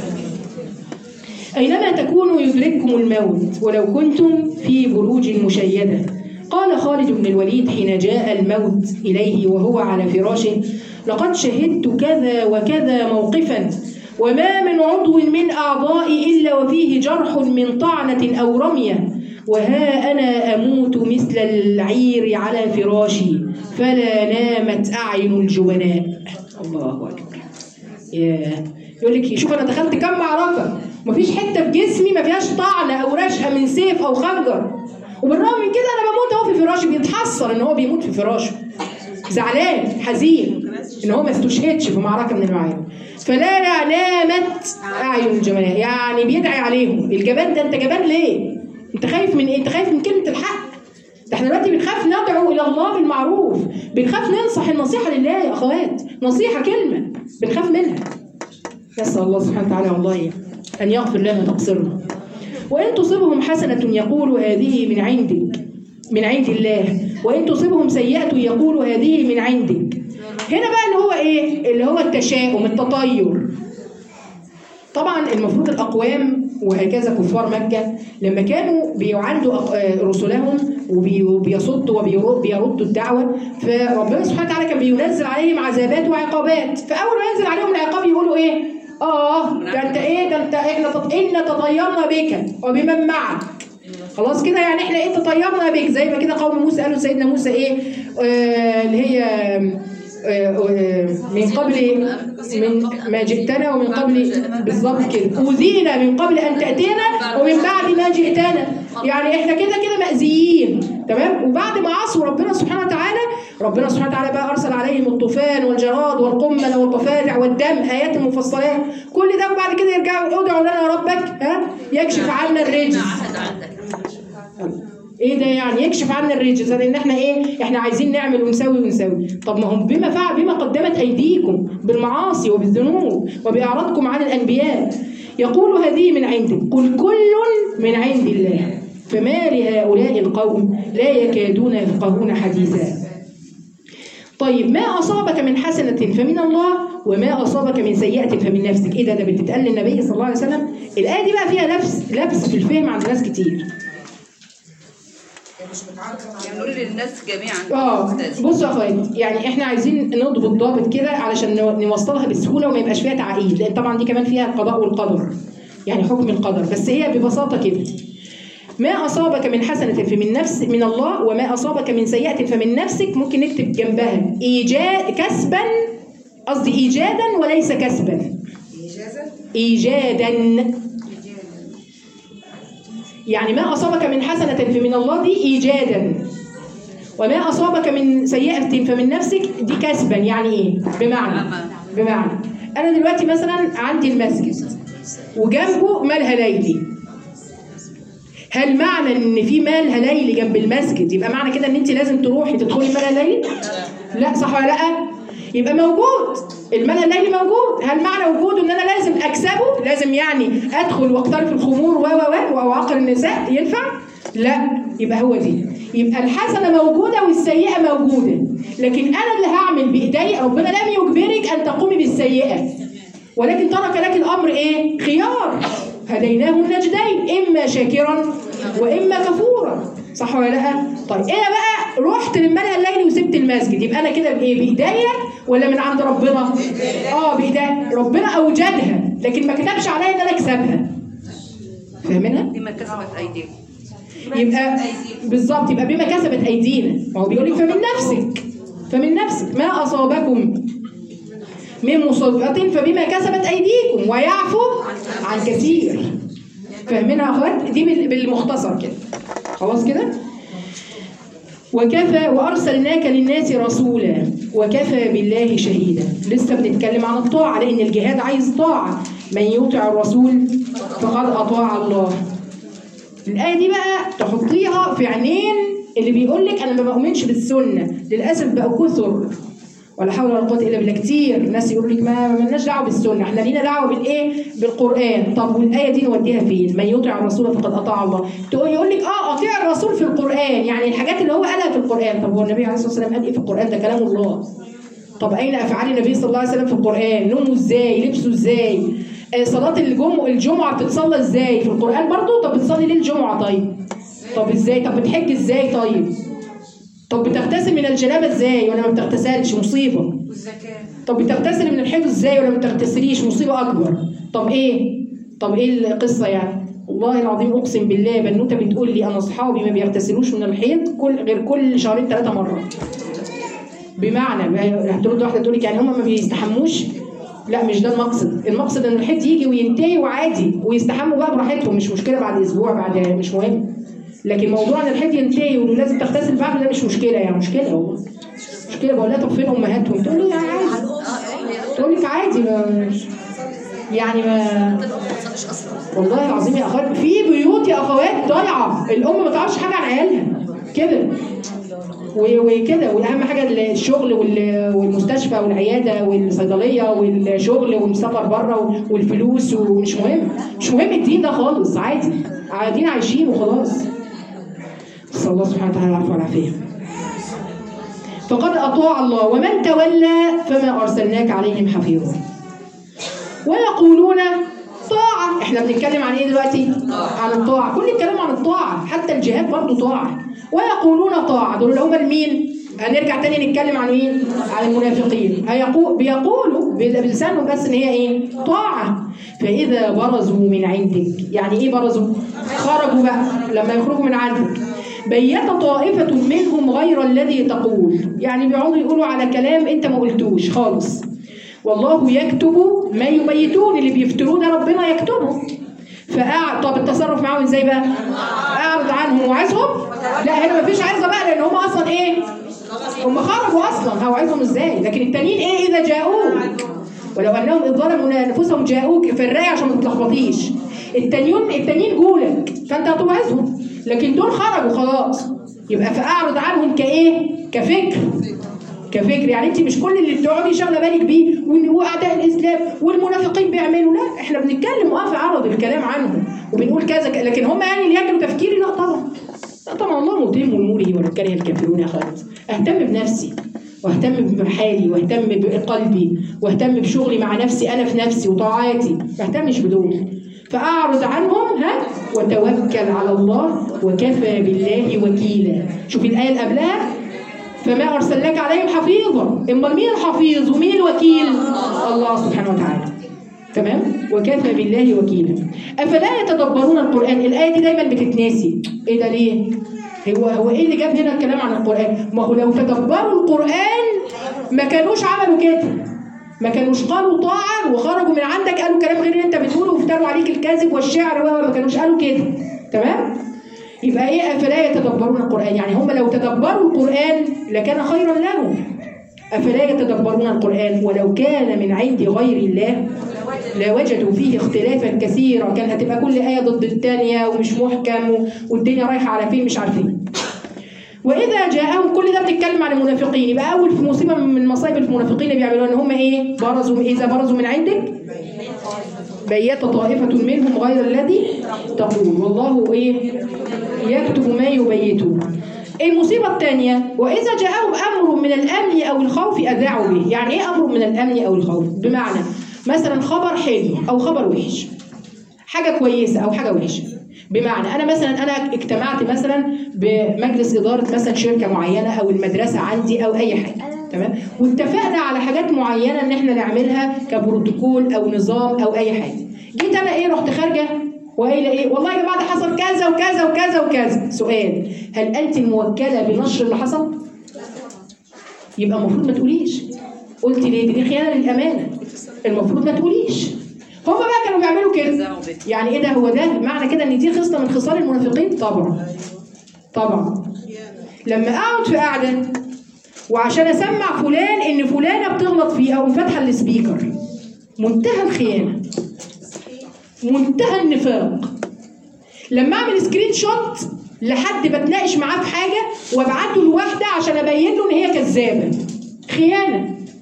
أينما تكونوا يدرككم الموت ولو كنتم في بروج مشيدة قال خالد بن الوليد حين جاء الموت إليه وهو على فراشه لقد شهدت كذا وكذا موقفا وما من عضو من أعضائي إلا وفيه جرح من طعنة أو رمية وها أنا أموت مثل العير على فراشي فلا نامت أعين الجبناء الله أكبر ياه يقول لك شوف انا دخلت كام معركه مفيش حته في جسمي ما فيهاش طعنه او رشقه من سيف او خنجر وبالرغم من كده انا بموت اهو في فراشي بيتحسر ان هو بيموت في فراشه زعلان حزين ان هو ما استشهدش في معركه من المعارك فلا نامت اعين الجبناء يعني بيدعي عليهم الجبان ده انت جبان ليه؟ انت خايف من ايه؟ انت خايف من كلمه الحق ده احنا دلوقتي بنخاف ندعو الى الله بالمعروف بنخاف ننصح النصيحه لله يا اخوات نصيحه كلمه بنخاف منها نسأل الله سبحانه وتعالى والله أن يغفر لنا تقصيرنا وإن تصبهم حسنة يقول هذه من عندك من عند الله وإن تصبهم سيئة يقول هذه من عندك هنا بقى اللي هو إيه اللي هو التشاؤم التطير طبعا المفروض الأقوام وهكذا كفار مكة لما كانوا بيعاندوا أق- آه، رسلهم وبي- وبيصدوا وبيردوا الدعوة فربنا سبحانه وتعالى كان بينزل عليهم عذابات وعقابات فأول ما ينزل عليهم العقاب يقولوا إيه؟ آه ده أنت إيه ده أنت إحنا تط- إنا تطيرنا بك وبمن معك خلاص كده يعني احنا ايه تطيرنا بك زي ما كده قوم موسى قالوا سيدنا موسى ايه آه اللي هي آه، آه، من قبل من ما جئتنا ومن قبل بالظبط كده اوذينا من قبل ان تاتينا ومن بعد ما جئتنا يعني احنا كده كده مأذيين تمام وبعد ما عصوا ربنا سبحانه وتعالى ربنا سبحانه وتعالى بقى ارسل عليهم الطوفان والجراد والقمل والضفادع والدم ايات المفصلات كل ده وبعد كده يرجعوا ادعوا لنا ربك ها يكشف عنا الرجس عهد عندك ايه ده يعني يكشف عنا الرجس لان احنا ايه احنا عايزين نعمل ونسوي ونسوي طب ما هم بما فعل بما قدمت ايديكم بالمعاصي وبالذنوب وباعراضكم عن الانبياء يقول هذه من عندك قل كل من عند الله فما لهؤلاء القوم لا يكادون يفقهون حديثا طيب ما أصابك من حسنة فمن الله وما أصابك من سيئة فمن نفسك إيه ده ده بتتقال للنبي صلى الله عليه وسلم الآية دي بقى فيها لبس لبس في الفهم عند ناس كتير يعني نقول للناس جميعا اه أستاذ. بصوا يا اخوات يعني احنا عايزين نضبط ضابط كده علشان نو- نوصلها بسهوله وما يبقاش فيها تعقيد لان طبعا دي كمان فيها القضاء والقدر يعني حكم القدر بس هي ببساطه كده ما اصابك من حسنه فمن نفس من الله وما اصابك من سيئه فمن نفسك ممكن نكتب جنبها ايجاد كسبا قصدي ايجادا وليس كسبا ايجادا يعني ما اصابك من حسنه فمن الله دي ايجادا وما أصابك من سيئة فمن نفسك دي كسبا يعني إيه؟ بمعنى بمعنى أنا دلوقتي مثلا عندي المسجد وجنبه مالها ليلي هل معنى ان في مالها ليلي جنب المسجد يبقى معنى كده ان انت لازم تروحي تدخلي مالها ليلي؟ لا صح ولا لا؟ يبقى موجود المال الليلي موجود هل معنى وجوده ان انا لازم اكسبه لازم يعني ادخل واقترف الخمور و و و واعاقر النساء ينفع لا يبقى هو دي يبقى الحسنه موجوده والسيئه موجوده لكن انا اللي هعمل بايدي ربنا لم يجبرك ان تقومي بالسيئه ولكن ترك لك الامر ايه خيار هديناه النجدين اما شاكرا واما كفورا صح ولا لا طيب انا بقى رحت للملهى الليلي وسبت المسجد يبقى انا كده بايه بايديا ولا من عند ربنا اه بايديا ربنا اوجدها لكن ما كتبش عليا ان انا اكسبها فاهمينها بما كسبت ايديكم يبقى بالظبط يبقى بما كسبت ايدينا ما هو بيقول لك فمن نفسك فمن نفسك ما اصابكم من مصيبة فبما كسبت ايديكم ويعفو عن كثير فاهمينها يا اخوات دي بال- بالمختصر كده خلاص كده وكفى وارسلناك للناس رسولا وكفى بالله شهيدا لسه بنتكلم عن الطاعه لان الجهاد عايز طاعه من يطع الرسول فقد اطاع الله الآية دي بقى تحطيها في عينين اللي بيقول لك أنا ما بؤمنش بالسنة للأسف بقوا كثر ولا حول ولا قوه الا بالله كتير ناس يقولوا لك ما مالناش دعوه بالسنه احنا لينا دعوه بالايه بالقران طب والايه دي نوديها فين من يطع الرسول فقد اطاع الله تقول يقول لك اه اطيع الرسول في القران يعني الحاجات اللي هو قالها في القران طب هو النبي عليه الصلاه والسلام قال ايه في القران ده كلام الله طب اين افعال النبي صلى الله عليه وسلم في القران نومه ازاي لبسه ازاي آه، صلاه الجمعه الجمعه بتتصلى ازاي في القران برضو طب بتصلي ليه الجمعه طيب طب ازاي طب بتحج ازاي طيب طب بتغتسل من الجنابه ازاي ولا ما بتغتسلش مصيبه والزكاه طب بتغتسلي من الحيض ازاي ولا ما بتغتسليش مصيبه اكبر طب ايه طب ايه القصه يعني والله العظيم اقسم بالله بنوته بتقول لي انا اصحابي ما بيغتسلوش من الحيض كل غير كل شهرين ثلاثه مره بمعنى هترد واحده تقول لك يعني هم ما بيستحموش لا مش ده المقصد المقصد ان الحيض يجي وينتهي وعادي ويستحموا بقى براحتهم مش مشكله بعد اسبوع بعد مش مهم لكن موضوع ان الحيض ينتهي ولازم تغتسل بعد ده مش مشكله يعني مشكله والله مشكله بقول لها طب فين امهاتهم تقول لي عادي تقول لك عادي ما يعني ما والله العظيم يا اخوات في بيوت يا اخوات ضايعه الام ما تعرفش حاجه عن عيالها كده و- وكده واهم حاجه الشغل وال- والمستشفى والعياده والصيدليه والشغل والسفر بره والفلوس ومش مهم مش مهم الدين ده خالص عادي قاعدين عايشين وخلاص نسال الله سبحانه وتعالى العفو والعافيه فقد اطاع الله ومن تولى فما ارسلناك عليهم حفيظا ويقولون طاعة احنا بنتكلم عن ايه دلوقتي؟ عن الطاعة كل الكلام عن الطاعة حتى الجهاد برضه طاعة ويقولون طاعة دول اللي هم المين؟ هنرجع تاني نتكلم عن مين؟ عن المنافقين هيقول بيقولوا بلسانهم بس ان هي ايه؟ طاعة فإذا برزوا من عندك يعني ايه برزوا؟ خرجوا بقى لما يخرجوا من عندك بيت طائفة منهم غير الذي تقول يعني بيقعدوا يقولوا على كلام انت ما قلتوش خالص والله يكتب ما يبيتون اللي بيفتروه ده ربنا يكتبه فأع... طب التصرف معاهم ازاي بقى؟ اعرض عنهم وعظهم؟ لا هنا مفيش عظه بقى لان هم اصلا ايه؟ هم خرجوا اصلا هوعظهم ازاي؟ لكن التانيين ايه اذا جاءوك ولو انهم اذ ظلموا انفسهم جاءوك في الرايه عشان ما تتلخبطيش التانيين التانيين جولك فانت هتوعظهم لكن دول خرجوا خلاص يبقى فاعرض عنهم كايه؟ كفكر كفكر يعني انت مش كل اللي بتقعدي شاغله بالك بيه وإن- واعداء الاسلام والمنافقين بيعملوا لا احنا بنتكلم اه في عرض الكلام عنهم وبنقول كذا ك- لكن هم يعني اللي يعملوا تفكيري لا طبعا لا طبعا الله متم اموره ولو كره الكافرون يا خالد اهتم بنفسي واهتم بحالي واهتم بقلبي واهتم بشغلي مع نفسي انا في نفسي وطاعاتي ما اهتمش بدول فاعرض عنهم ها وتوكل على الله وكفى بالله وكيلا شوف الايه اللي قبلها فما ارسلناك عليهم حفيظا امال مين الحفيظ ومين الوكيل الله سبحانه وتعالى تمام وكفى بالله وكيلا افلا يتدبرون القران الايه دي دايما بتتناسي ايه ده ليه هو هو ايه اللي جاب هنا الكلام عن القران ما هو لو تدبروا القران ما كانوش عملوا كده ما كانوش قالوا طاعه وخرجوا من عندك قالوا كلام غير اللي انت بتقوله وافتروا عليك الكذب والشعر و- ما كانوش قالوا كده تمام يبقى ايه افلا يتدبرون القران يعني هم لو تدبروا القران لكان خيرا لهم افلا يتدبرون القران ولو كان من عند غير الله لوجدوا فيه اختلافا كثيرا كان هتبقى كل ايه ضد الثانيه ومش محكم و- والدنيا رايحه على فين مش عارفين واذا جاءهم كل ده بنتكلم عن المنافقين يبقى اول في مصيبه من مصايب المنافقين اللي بيعملوها ان هم ايه برزوا اذا برزوا من عندك بيت طائفة منهم غير الذي تقول والله ايه يكتب ما يبيتون المصيبة الثانية وإذا جاءهم أمر من الأمن أو الخوف أذاعوا به يعني إيه أمر من الأمن أو الخوف بمعنى مثلا خبر حلو أو خبر وحش حاجة كويسة أو حاجة وحشة بمعنى أنا مثلا أنا اجتمعت مثلا بمجلس إدارة مثلا شركة معينة أو المدرسة عندي أو أي حاجة تمام واتفقنا على حاجات معينة إن إحنا نعملها كبروتوكول أو نظام أو أي حاجة جيت أنا إيه رحت خارجة وقايله ايه؟ والله يا جماعه ده حصل كذا وكذا وكذا وكذا، سؤال هل انت الموكله بنشر اللي حصل؟ يبقى المفروض ما تقوليش. قلت ليه؟ دي خيانه للامانه. المفروض ما تقوليش. هما بقى كانوا بيعملوا كده. يعني ايه ده هو ده معنى كده ان دي خصله من خصال المنافقين؟ طبعا. طبعا. لما اقعد في قعده وعشان اسمع فلان ان فلانه بتغلط فيه او فاتحه السبيكر منتهى الخيانه. منتهى النفاق لما اعمل سكرين شوت لحد بتناقش معاه في حاجه وابعته لواحده عشان ابين له ان هي كذابه خيانه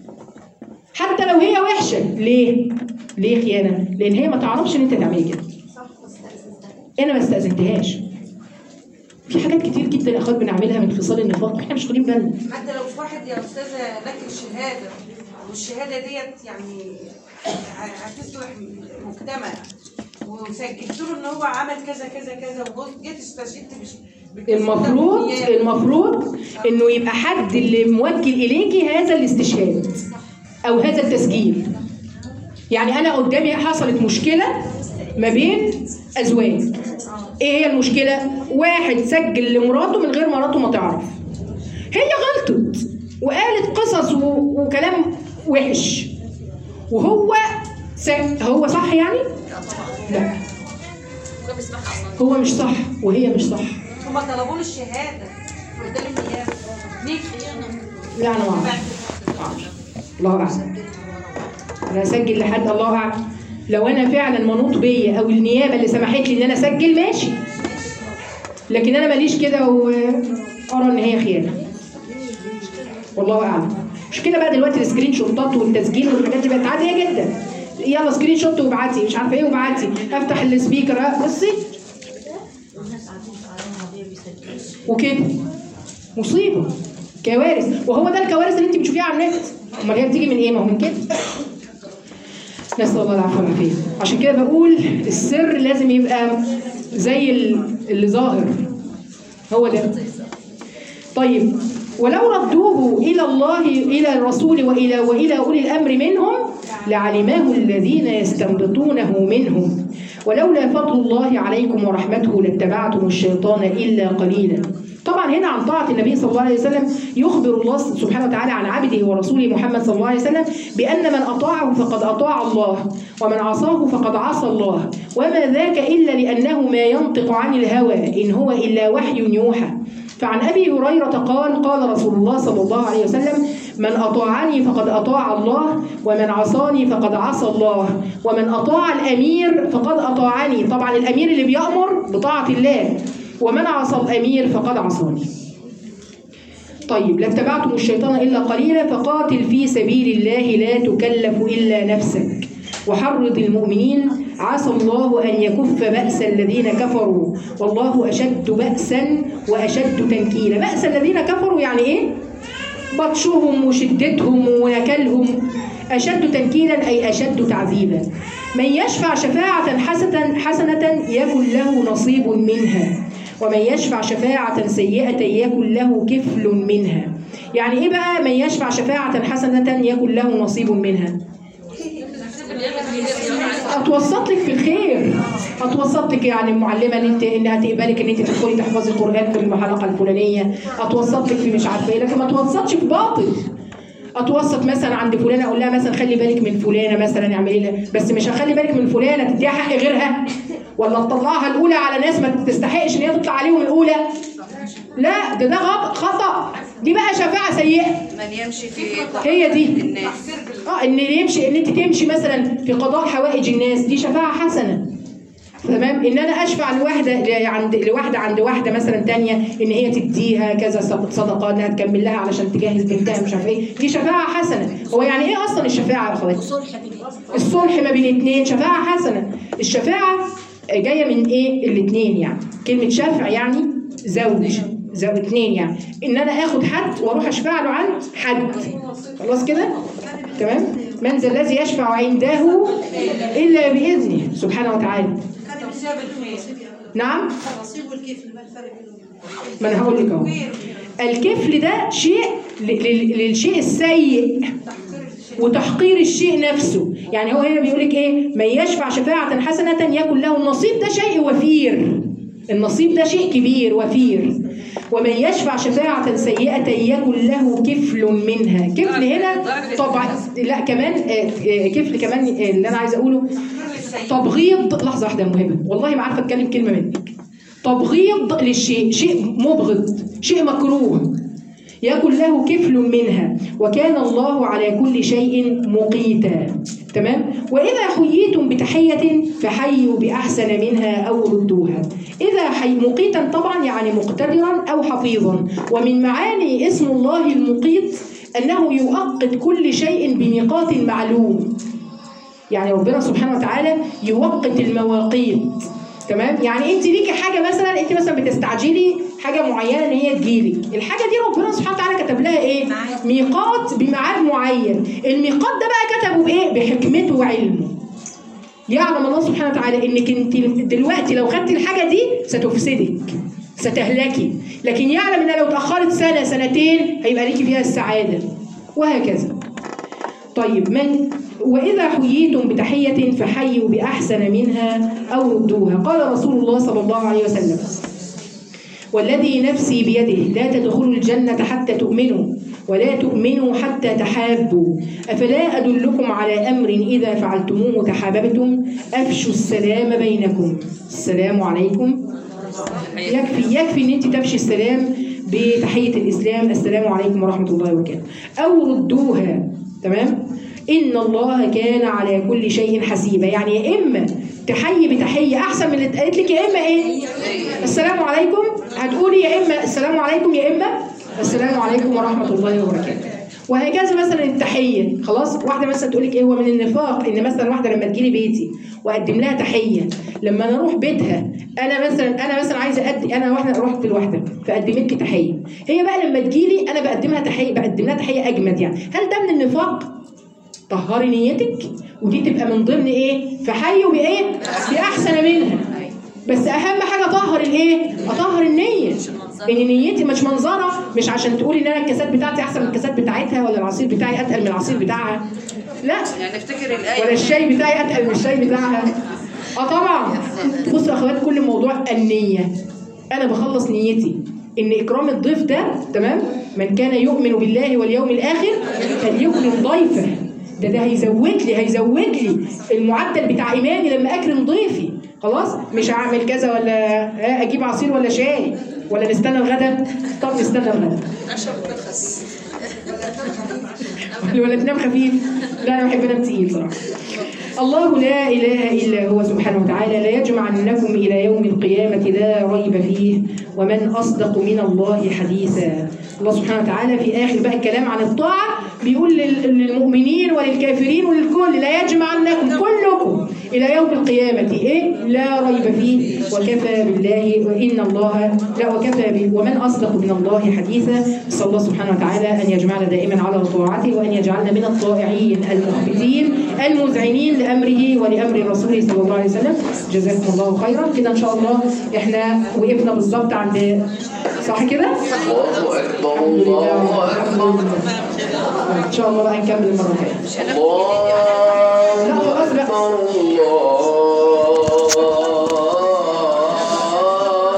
لو هي وحشه ليه؟ ليه خيانه؟ لان هي ما تعرفش ان انت تعملي كده انا ما استاذنتهاش في حاجات كتير جدا يا اخوات بنعملها من خصال النفاق واحنا مش واخدين بالنا حتى لو في واحد يا استاذه لك الشهاده والشهاده ديت يعني هتصلح مجتمع وسجلت له ان هو عمل كذا كذا كذا وجيت استشهدت بش بكذا المفروض بالنيابة. المفروض انه يبقى حد اللي موكل اليكي هذا الاستشهاد او هذا التسجيل يعني انا قدامي حصلت مشكله ما بين ازواج ايه هي المشكله واحد سجل لمراته من غير مراته ما تعرف هي غلطت وقالت قصص و... وكلام وحش وهو س... هو صح يعني لا هو مش صح وهي مش صح هما طلبوا له الشهاده قدام النيابه ليه لا انا ما اعرف الله اعلم انا اسجل لحد الله اعلم لو انا فعلا منوط بيا او النيابه اللي سمحت لي ان انا اسجل ماشي لكن انا ماليش كده وارى ان هي خيانه والله اعلم مش كده بقى دلوقتي السكرين شوتات والتسجيل والحاجات دي بقت عاديه جدا يلا سكرين شوت وابعتي مش عارفه ايه وابعتي افتح السبيكر أه، بصي وكده مصيبه كوارث وهو ده الكوارث اللي انت بتشوفيها على النت امال هي بتيجي من ايه ما هو من كده نسال الله العفو والعافيه عشان كده بقول السر لازم يبقى زي ال- اللي ظاهر هو ده طيب ولو ردوه الى الله الى الرسول والى والى اولي الامر منهم لعلماه الذين يستنبطونه منهم ولولا فضل الله عليكم ورحمته لاتبعتم الشيطان الا قليلا طبعا هنا عن طاعة النبي صلى الله عليه وسلم يخبر الله سبحانه وتعالى عن عبده ورسوله محمد صلى الله عليه وسلم بأن من أطاعه فقد أطاع الله ومن عصاه فقد عصى الله وما ذاك إلا لأنه ما ينطق عن الهوى إن هو إلا وحي يوحى فعن ابي هريره قال قال رسول الله صلى الله عليه وسلم من اطاعني فقد اطاع الله ومن عصاني فقد عصى الله ومن اطاع الامير فقد اطاعني طبعا الامير اللي بيامر بطاعه الله ومن عصى الامير فقد عصاني طيب لاتبعتم الشيطان الا قليلا فقاتل في سبيل الله لا تكلف الا نفسك وحرض المؤمنين عسى الله ان يكف باس الذين كفروا والله اشد باسا واشد تنكيلا باس الذين كفروا يعني ايه بطشهم وشدتهم ونكلهم أشد تنكيلا أي أشد تعذيبا من يشفع شفاعة حسنة, حسنة يكن له نصيب منها ومن يشفع شفاعة سيئة يكن له كفل منها يعني إيه بقى من يشفع شفاعة حسنة يكن له نصيب منها اتوسط لك في الخير اتوسط لك يعني معلمه ان انت انها تقبلك ان انت تدخلي تحفظي القران في الحلقه الفلانيه اتوسط لك في مش عارفه ايه لكن ما اتوسطش في باطل اتوسط مثلا عند فلانه اقول لها مثلا خلي بالك من فلانه مثلا اعملي لها بس مش هخلي بالك من فلانه تديها حق غيرها ولا تطلعها الاولى على ناس ما تستحقش ان هي تطلع عليهم الاولى لا ده ده غلط خطا دي بقى شفاعه سيئه من يمشي في هي دي الناس اه ان يمشي ان انت تمشي مثلا في قضاء حوائج الناس دي شفاعه حسنه تمام ان انا اشفع لواحده ل- عند لواحده عند واحده مثلا تانية ان هي تديها كذا صد- صدقه انها تكمل لها علشان تجهز بنتها مش عارف ايه دي شفاعه حسنه هو يعني ايه اصلا الشفاعه يا اخواتي الصلح ما بين اتنين شفاعه حسنه الشفاعه جايه من ايه الاتنين يعني كلمه شفع يعني زوج زوج اتنين يعني ان انا اخد حد واروح اشفع له عن حد خلاص كده تمام من ذا الذي يشفع عنده الا باذنه سبحانه وتعالى توسيع بالخير نعم النصيب والكيف ما الفرق بينهم ما انا هقول لك اهو الكفل ده شيء ل- ل- للشيء السيء وتحقير الشيء نفسه يعني هو هنا بيقول لك ايه من يشفع شفاعة حسنة يكن له النصيب ده شيء وفير النصيب ده شيء كبير وفير ومن يشفع شفاعة سيئة يكن له كفل منها كفل هنا طبعا لا كمان آه، آه، كفل كمان آه، اللي انا عايزه اقوله تبغيض لحظة واحدة يا مهبة والله ما عارفة اتكلم كلمة منك تبغيض للشيء شيء مبغض شيء مكروه يكن له كفل منها وكان الله على كل شيء مقيتا تمام وإذا حييتم بتحية فحيوا بأحسن منها أو ردوها إذا حي مقيتا طبعا يعني مقتدرا أو حفيظا ومن معاني اسم الله المقيت أنه يؤقت كل شيء بميقات معلوم يعني ربنا سبحانه وتعالى يوقت المواقيت تمام يعني انت ليكي حاجه مثلا انت مثلا بتستعجلي حاجه معينه ان هي تجيلك الحاجه دي ربنا سبحانه وتعالى كتب لها ايه ميقات بميعاد معين الميقات ده بقى كتبه بايه بحكمته وعلمه يعلم الله سبحانه وتعالى انك انت دلوقتي لو خدتي الحاجه دي ستفسدك ستهلكي لكن يعلم ان لو اتاخرت سنه سنتين هيبقى ليكي فيها السعاده وهكذا طيب من وإذا حييتم بتحية فحيوا بأحسن منها أو ردوها قال رسول الله صلى الله عليه وسلم والذي نفسي بيده لا تدخلوا الجنة حتى تؤمنوا ولا تؤمنوا حتى تحابوا أفلا أدلكم على أمر إذا فعلتموه تحاببتم أفشوا السلام بينكم السلام عليكم يكفي يكفي ان انت تفشي السلام بتحيه الاسلام السلام عليكم ورحمه الله وبركاته او ردوها تمام ان الله كان على كل شيء حسيبا يعني يا اما تحيي بتحيه احسن من اللي اتقالت لك يا اما ايه السلام عليكم هتقولي يا اما السلام عليكم يا اما السلام عليكم ورحمه الله وبركاته وهكذا مثلا التحيه خلاص واحده مثلا تقول لك ايه هو من النفاق ان مثلا واحده لما تجيلي بيتي واقدم لها تحيه لما انا اروح بيتها انا مثلا انا مثلا عايزه ادي انا واحده رحت لواحده فقدمت لي تحيه هي بقى لما تجيلي انا بقدمها تحيه بقدم لها تحيه اجمد يعني هل ده من النفاق طهري نيتك ودي تبقى من ضمن ايه فحيوا بايه باحسن منها بس اهم حاجه اطهر الايه اطهر النيه ان نيتي مش منظره مش عشان تقولي ان انا الكاسات بتاعتي احسن من الكاسات بتاعتها ولا العصير بتاعي اتقل من العصير بتاعها لا يعني نفتكر الآية ولا الشاي بتاعي اتقل من الشاي بتاعها اه طبعا بصوا يا اخوات كل موضوع النيه انا بخلص نيتي ان اكرام الضيف ده تمام من كان يؤمن بالله واليوم الاخر فليكرم ضيفه ده ده هيزود لي هيزود لي المعدل بتاع ايماني لما اكرم ضيفي خلاص مش هعمل كذا ولا آه، اجيب عصير ولا شاي ولا نستنى الغدا طب نستنى الغدا اشرب نفس ولا تنام خفيف لا انا بحب انام تقيل صراحه الله لا اله الا هو سبحانه وتعالى لا يجمعنكم الى يوم القيامه لا ريب فيه ومن اصدق من الله حديثا الله سبحانه وتعالى في اخر بقى الكلام عن الطاعه بيقول لل- للمؤمنين وللكافرين وللكل لا يجمعنكم كلكم الى يوم القيامه ايه لا ريب فيه وكفى بالله وان الله لا وكفى به ومن اصدق من الله حديثا نسال الله سبحانه وتعالى ان يجمعنا دائما على طاعته وان يجعلنا من الطائعين المخبتين المذعنين لامره ولامر رسوله صلى الله عليه وسلم جزاكم الله خيرا كده ان شاء الله احنا وقفنا بالظبط عند صح كده؟ الله أكبر الحمد لله الله الحمد أكبر لله ان شاء الله بقى نكمل المره الجايه الله لا خلاص بقى أكبر